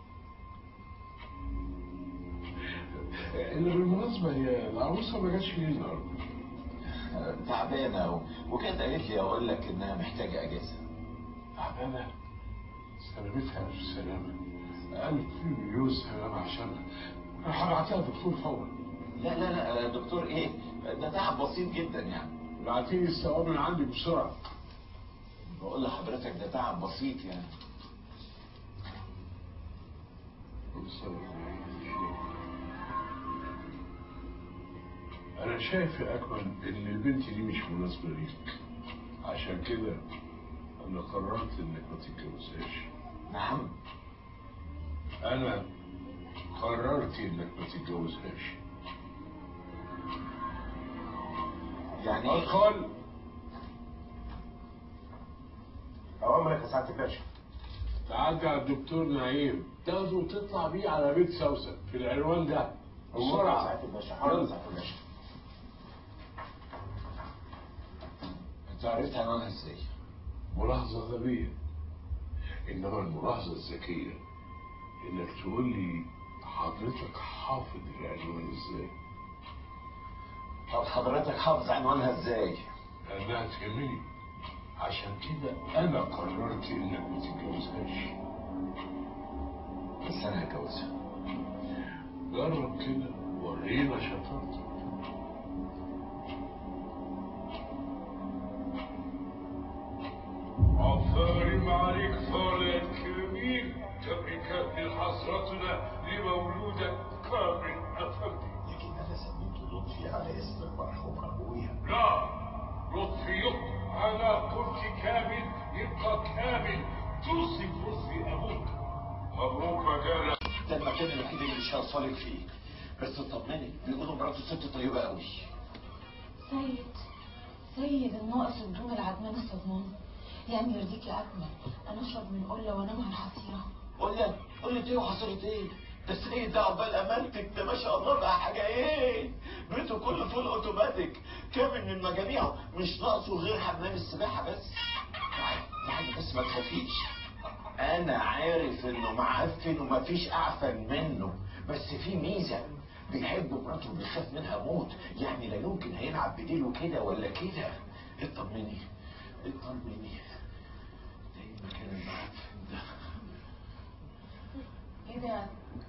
اللي بالمناسبه هي العروسه ما جاتش ليه النهارده تعبانة و... وكانت قالت لي أقول لك إنها محتاجة أجازة تعبانه سلامتها في سلامه ألف مليون سلامة عشانها أنا هبعتها دكتور فورا لا لا لا دكتور إيه ده تعب بسيط جدا يعني ابعتيلي الثواب من عندي بسرعة بقول لحضرتك ده تعب بسيط يعني أنا شايف يا أكمل إن البنت دي مش مناسبة ليك عشان كده أنا قررت إنك ما تتجوزهاش نعم أنا قررت إنك ما تتجوزهاش يعني أدخل أوامرك يا سعادة الباشا تعدي على الدكتور نعيم تاخده وتطلع بيه على بيت سوسن في العنوان ده بسرعة سعادة الباشا حاضر سعادة الباشا أنت عرفت عنوانها إزاي؟ ملاحظة غبية إنما الملاحظة الذكية إنك تقول لي حضرتك حافظ العنوان إزاي طب حضرتك حافظ عنوانها إزاي؟ لأنها تهمني عشان كده أنا قررت إنك ما تتجوزهاش بس أنا هتجوزها جرب كده ورينا شطارتك عفارم عليك فولاد كريم تبرك حسرتنا لمولودك كامل أفندي لكن أنا سميته لطفي على اسم المرحوم أبويا لا لطفي على كل كامل يبقى كامل توصف لطفي أبوك مبروك مجالة ده المكان الوحيد اللي مش هوصلك فيه بس اطمني بيقولوا مراته ست طيبة قوي سيد سيد الناقص بدون العدمان الصدمان يعني يرضيك يا أكمل أنا أشرب من قلة وأنام على الحصيرة قول لي قول لي ايه وحصلت ايه ده السيد ده عقبال امانتك ده ما شاء الله بقى حاجه ايه بيته كله فول اوتوماتيك كامل من مجاميعه مش ناقصه غير حمام السباحه بس تعالي تعالي بس ما تخافيش انا عارف انه معفن ومفيش اعفن منه بس في ميزه بيحب مراته وبيخاف منها موت يعني لا يمكن هيلعب بديله كده ولا كده اطمني اطمني ده إيه المكان المعفن ده إيه ده؟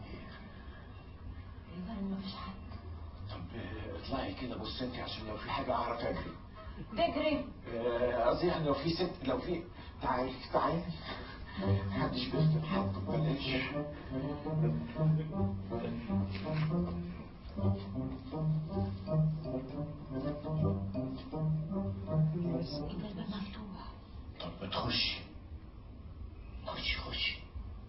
إيه ده مفيش حد طب آه، اطلعي كده بص انت عشان لو في حاجه اعرف اجري تجري آه، قصدي يعني لو في ست لو في تعالي تعالي محدش بيخدم حد ببلاش الباب مفتوح طب ما تخشي خشي خشي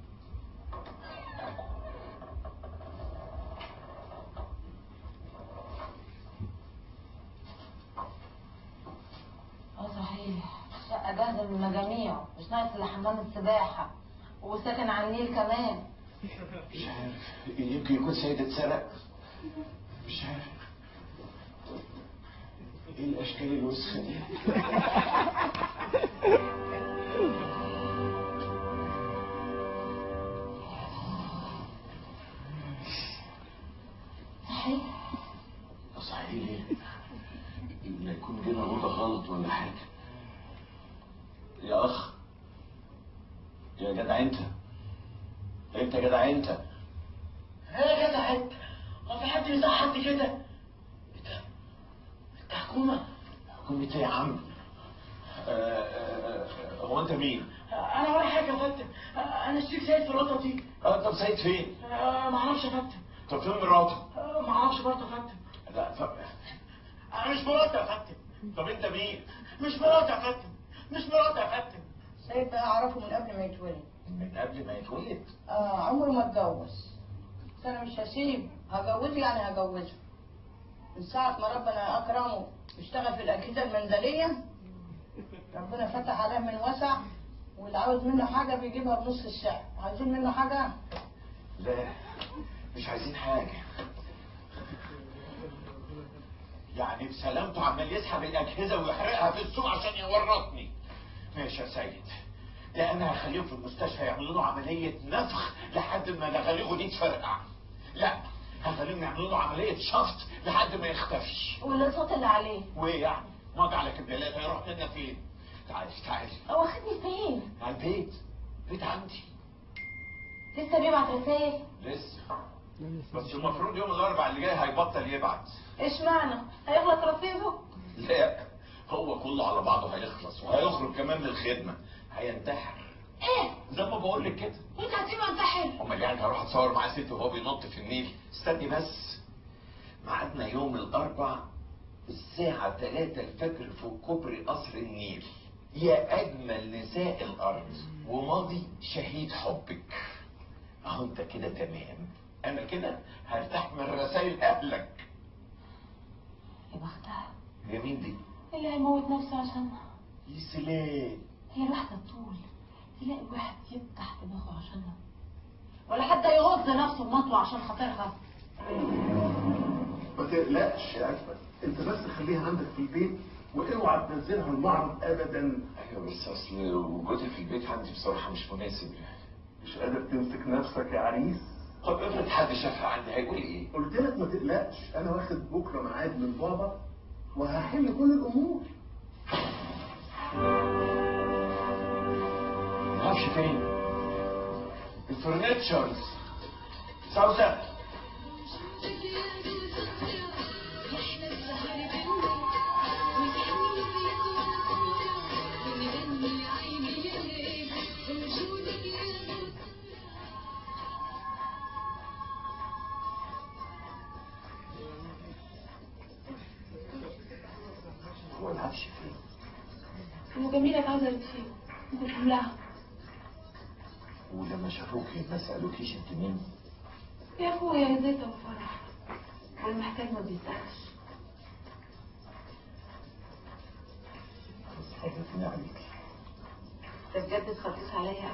اه صحيح الشقة جاهزة من مجاميعه مش ناقص إلا حمام السباحة وساكن على النيل كمان مش عارف يمكن يكون سيد اتسرق مش عارف ايه الاشكال الوسخه دي صحيح صحيح ليه لا يكون جينا اوضه غلط ولا حاجه يا اخ يا جدع انت انت يا جدع انت يا جدع انت هو في حد يصح حد كده انت انت حكومة حكومة ايه يا عم آه، آه، آه، هو انت مين انا ولا حاجة يا فندم انا الشيخ سيد في الوطة دي اه طب سيد فين آه، معرفش يا فندم طب فين مراته آه، معرفش برضه يا فندم لا طب انا مش مراتي يا فندم طب انت مين مش مراتي يا فندم مش مراتي يا فندم سيد بقى اعرفه من قبل ما يتولد من قبل ما يتولد آه عمره ما اتجوز بس انا مش هسيب هجوزه يعني هجوزه من ساعة ما ربنا أكرمه يشتغل في الأجهزة المنزلية ربنا فتح عليه من وسع واللي عاوز منه حاجة بيجيبها بنص السعر عايزين منه حاجة لا مش عايزين حاجة يعني بسلامته عمال يسحب الأجهزة ويحرقها في السوق عشان يورطني ماشي يا سيد ده أنا هخليهم في المستشفى يعملوا له عملية نفخ لحد ما دغاليغه دي تفرقع لا هخليهم يعملوا له عملية شفط لحد ما يختفي والصوت اللي عليه وايه يعني؟ ما على كبدالات هيروح منا فين؟ تعالي تعالي هو خدني فين؟ على البيت بيت عندي لسه بيبعت رسايل لسه بس المفروض يوم الاربع اللي جاي هيبطل يبعت ايش معنى؟ هيخلص رصيده؟ لا هو كله على بعضه هيخلص وهيخرج كمان من الخدمه هينتحر ايه؟ زي ما بقول لك كده وانت هتسيبه ينتحر؟ امال يعني هروح اتصور معاه ست وهو بينط في النيل استني بس ميعادنا يوم الاربع الساعة 3 الفجر في كوبري قصر النيل يا أجمل نساء الأرض وماضي شهيد حبك أهو أنت كده تمام أنا كده هرتاح من رسائل أهلك يا بختها هي مين دي؟ اللي هيموت نفسه عشانها يا سلام هي الواحدة طول تلاقي واحد يفتح دماغه عشانها ولا حد يغض نفسه بمطوة عشان خاطرها ما تقلقش يا اجمل انت بس خليها عندك في البيت واوعى تنزلها المعرض ابدا أيوة بس أصل وجودي في البيت عندي بصراحة مش مناسب مش قادر تمسك نفسك يا عريس طب افرض حد شافها عندي هيقول ايه؟ قلت لك ما تقلقش انا واخد بكره ميعاد من بابا وهحل كل الامور معرفش فين الفرنتشرز سوسة هو العفش فين؟ وجميلة عاوزة تسيبه قلت لها ولما شافوك ما سألوكيش انت مين؟ يا اخويا زيت وفرح والمحتاج ما بيسألش بس حاجتني عليك ده بجد تخلص عليا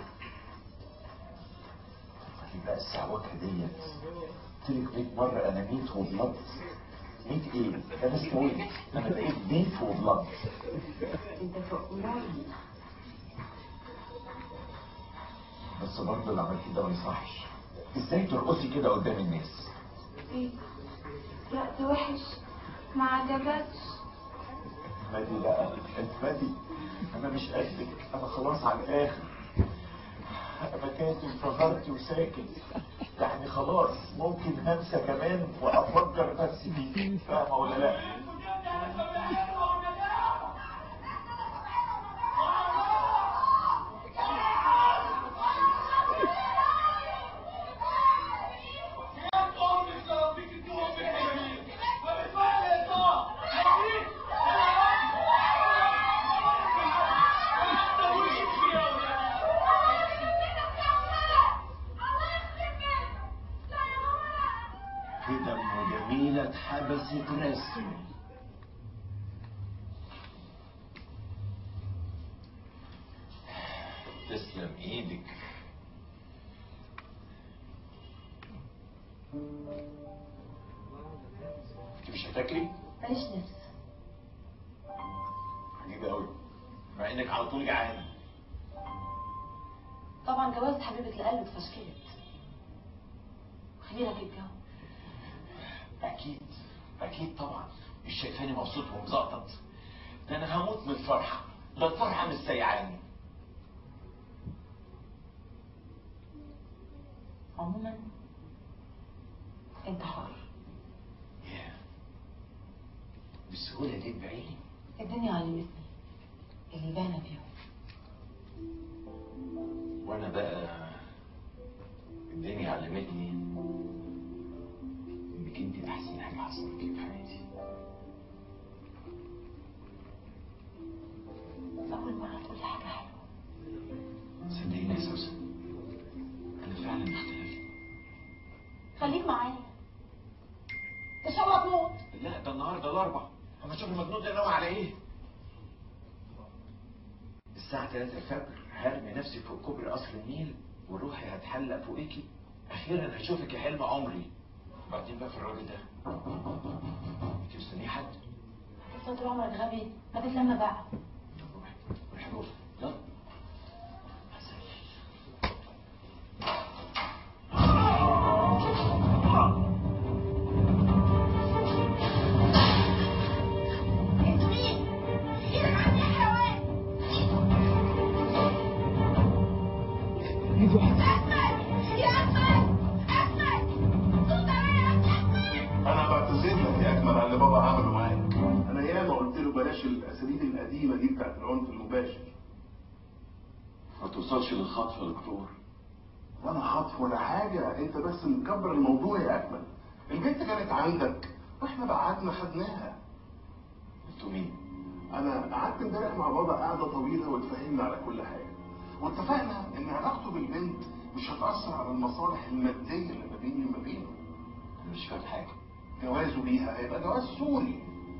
بقى السعوات ديت قلت لك 100 مرة أنا ميت وبلط ميت إيه؟ أنا استويت أنا بقيت ميت وبلط انت فوق مرضي بس برضه اللي عملتيه ده ما يصحش ازاي ترقصي كده قدام الناس ايه رقص وحش ما عجبكش مادي بقى انت مادي انا مش قدك انا خلاص على الاخر انا كاتب فغرت وساكت يعني خلاص ممكن هنسى كمان وافكر نفسي بيك فاهمه ولا لا كده ام جميله اتحبست رسمي تسلم ايدك انت مش هتاكلي؟ ماليش نفس عجيبة قوي مع انك على طول جعان طبعا جوازة حبيبة القلب اتفشكلت خلي لك الجو اكيد اكيد طبعا مش شايفاني مبسوط ومزقطط ده انا هموت من الفرحه ده الفرحه مش سيعاني عموما انت حر بالسهوله دي بعيني الدنيا علمتني اللي بانا فيهم وانا بقى الدنيا علمتني انك انت احسن حاجه حصلت لي في حياتي أول مرة تقولي حاجة حلوة صدقيني يا سوسن انا فعلا اختلفت خليك معايا تشرب موت لا ده النهارده الاربع اما اشوف المجنون ده ناوي على ايه الساعة 3 الفجر هرمي نفسي فوق كوبري قصر النيل وروحي هتحلق فوقيكي اخيرا هشوفك يا حلم عمري بعدين بقى في الراجل ده انت مستنيه حد هتفضل طول عمرك غبي ما تتلم بقى روحي جوه يلا انتوا مين؟ ايدك عني يا حيوان احمد يا احمد احمد صوت عليا يا احمد انا بعتذر لك يا اكمل على اللي بابا عمله معاك انا ياما قلت له بلاش الاساليب القديمه دي بتاعت العنف المباشر ما توصلش للخطف يا دكتور ولا خطف ولا حاجه انت بس مكبر الموضوع يا اكمل البنت كانت عندك واحنا بعتنا خدناها انتوا مين؟ انا قعدت امبارح مع بابا قعده طويله واتفاهمنا على كل حاجه واتفقنا ان علاقته بالبنت مش هتاثر على المصالح الماديه اللي ما بيني وما بينه انا مش فاهم حاجه جوازه بيها هيبقى جواز سوري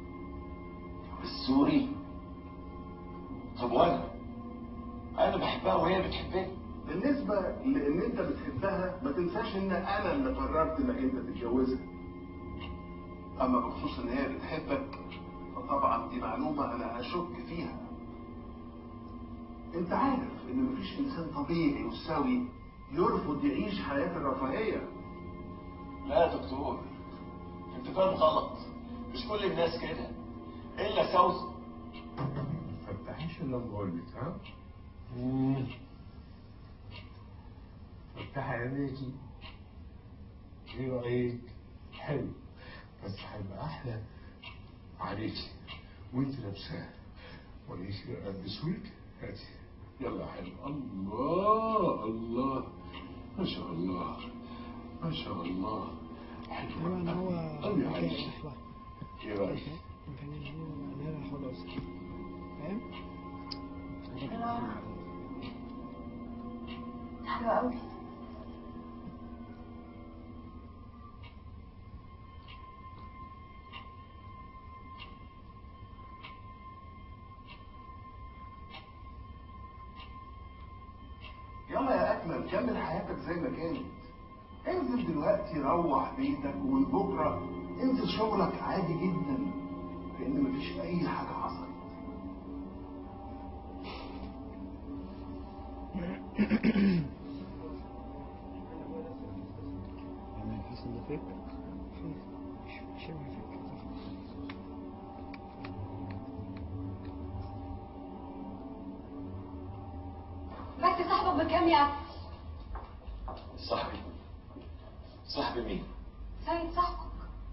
السوري طب وانا انا بحبها وهي بتحبني بالنسبة لان انت بتحبها ما تنساش ان انا اللي قررت انك انت تتجوزها اما بخصوص ان هي بتحبك فطبعا دي معلومة انا اشك فيها انت عارف ان مفيش انسان طبيعي وسوي يرفض يعيش حياة الرفاهية لا يا دكتور انت فاهم غلط مش كل الناس كده الا سوسن ما تفتحيش الا بقول لك ها فتحي عينيكي ايه رايك حلو بس هيبقى احلى عليكي وانت لابساه وليش البسويك هاتي يلا يا حلو الله الله ما شاء الله ما شاء الله حلو طبعا هو قوي عليكي لحظة ايه رايك كان هو لا لا خلاص فاهم؟ حلوة قوي يلا يا اكمل كمل حياتك زي ما كانت انزل دلوقتي روح بيتك ومن بكره انزل شغلك عادي جدا لان مفيش اي حاجه حصلت أنا حاسس إن فيك مش مش شبه فيك بس صاحبك بكام يا عسل صاحبي صاحبي مين؟ سيد صاحبك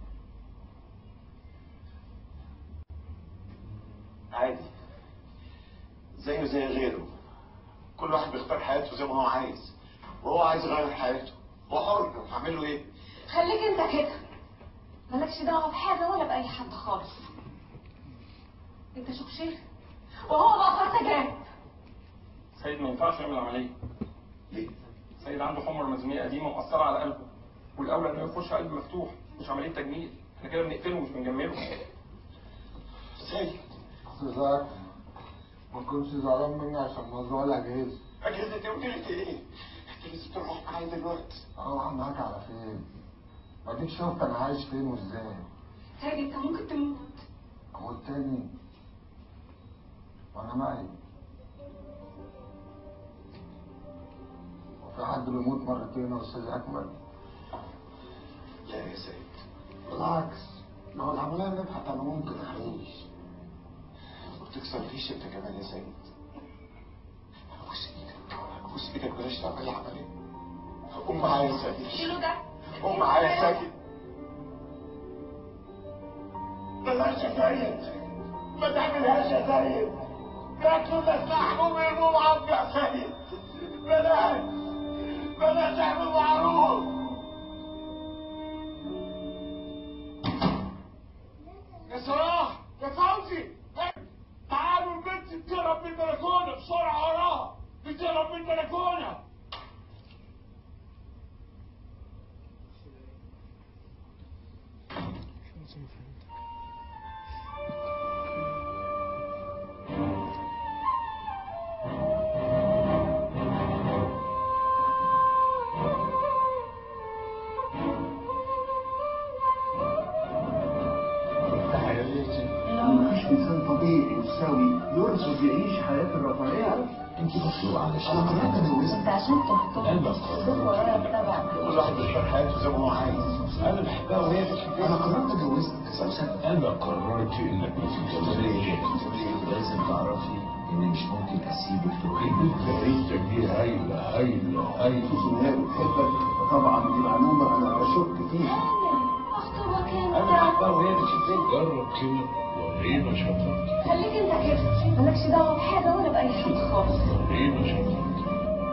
عادي زيه زي غيره كل واحد بيختار حياته زي ما هو عايز وهو عايز يغير حياته هو حر هعمل له ايه؟ خليك انت كده مالكش دعوة بحاجة ولا بأي حد خالص انت شوف شيخ وهو بقى تجارب سيد ما ينفعش يعمل عملية ليه؟ سيد عنده حمر مزمنية قديمة مؤثرة على قلبه والأولى إنه يخش قلب مفتوح مش عملية تجميل احنا كده بنقتله مش بنجمله سيد سيزار ما كنتش زعلان مني عشان موضوع الاجهزه اجهزتي وجهتي ايه؟ انت لازم تروح معايا دلوقتي اروح معاك على فين؟ اديك شفت انا عايش فين وازاي سيد انت ممكن تموت هو التاني وانا ميت وفي حد بيموت مرتين يا استاذ اكمل لا يا سيد بالعكس لو العمليه نجحت انا ممكن اعيش ما بتكسرليش انت كمان يا سيد ابوس ايدك ابوس ايدك بلاش تعملي عمليه قوم معايا يا سيد شيلوا ده قوم معايا يا سيد بلاش يا سيد ما تعملهاش يا سيد ياكلوا الناس لحمهم ويرموا معاهم يا سيد بلاش بلاش اعمل معروف مفيش انسان طبيعي وسوي يرفض يعيش حياه الرفاهيه انت مخلوقه علشان انا قررت اتجوزك انت عشان تحكم تدخل ورايا بتبعك كل واحد بيختار حياته زي ما هو عايز انا بحبها وهي بتحبني انا قررت اتجوزك علشان انا قررت انك ما تتجوزنيش لازم تعرفي اني مش ممكن اسيبك تروحي عيشتك دي هايله هايله هايله وهي بتحبك طبعا دي معلومه انا بشك فيها اخطبك انا انت بحبها وهي بتحبني جرب كده ورينا شطارتك خليك انت كده مالكش دعوه بحاجه ولا باي حاجه خالص ورينا شطارتك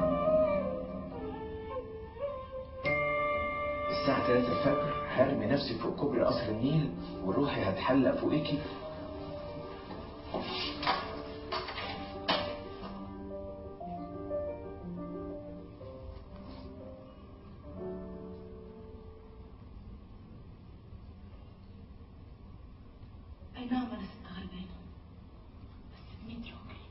الساعة 3 الفجر هرمي نفسي فوق كوبري قصر النيل وروحي هتحلق فوقيكي اي نعم انا ست غلبانه بس بميت راجل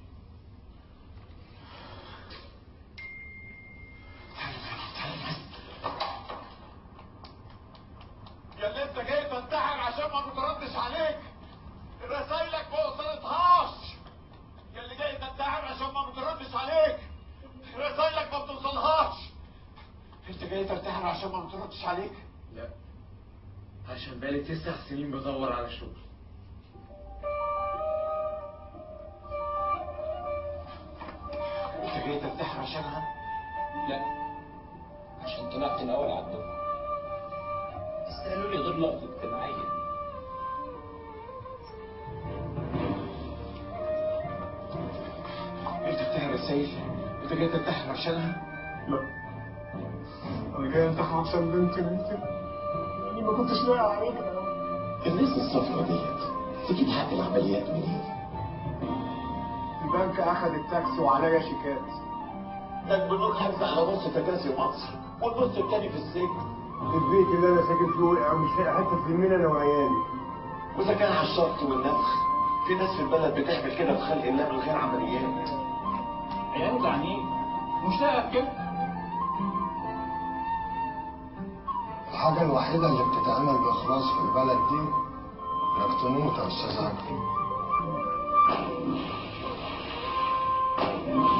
يا اللي انت جاي تنتحر عشان ما بتردش عليك رسايلك ما وصلتهاش يا اللي جاي تنتحر عشان ما بتردش عليك رسايلك ما بتوصلهاش انت جاي تنتحر عشان ما بتردش عليك لا عشان بقالي تسع سنين بدور على شغل انت جاي تنتحر عشانها لا عشان طلعت الاول على الدفعه بس قالوا لي غير لقطه اجتماعيه انت بتاع رسايل انت جاي تنتحر عشانها لا انا جاي انتحر عشان بنتي بنتي يعني ما كنتش لاقي عليك الناس الصفرا ديت تجيب حق العمليات منين؟ البنك اخذ التاكسي وعليا شيكات ده البنوك حافظ على نص تكاسي مصر والنص التاني في السجن البيت اللي انا ساكن فيه وقع ومش لاقي حته في يمين انا وعيالي واذا كان على الشرط والنفخ في ناس في البلد بتعمل كده بخلق الله من غير عمليات عيال زعلانين مش لاقي كده الحاجة الوحيدة اللي بتتعمل بإخلاص في البلد دي إنك تموت يا أستاذ عبد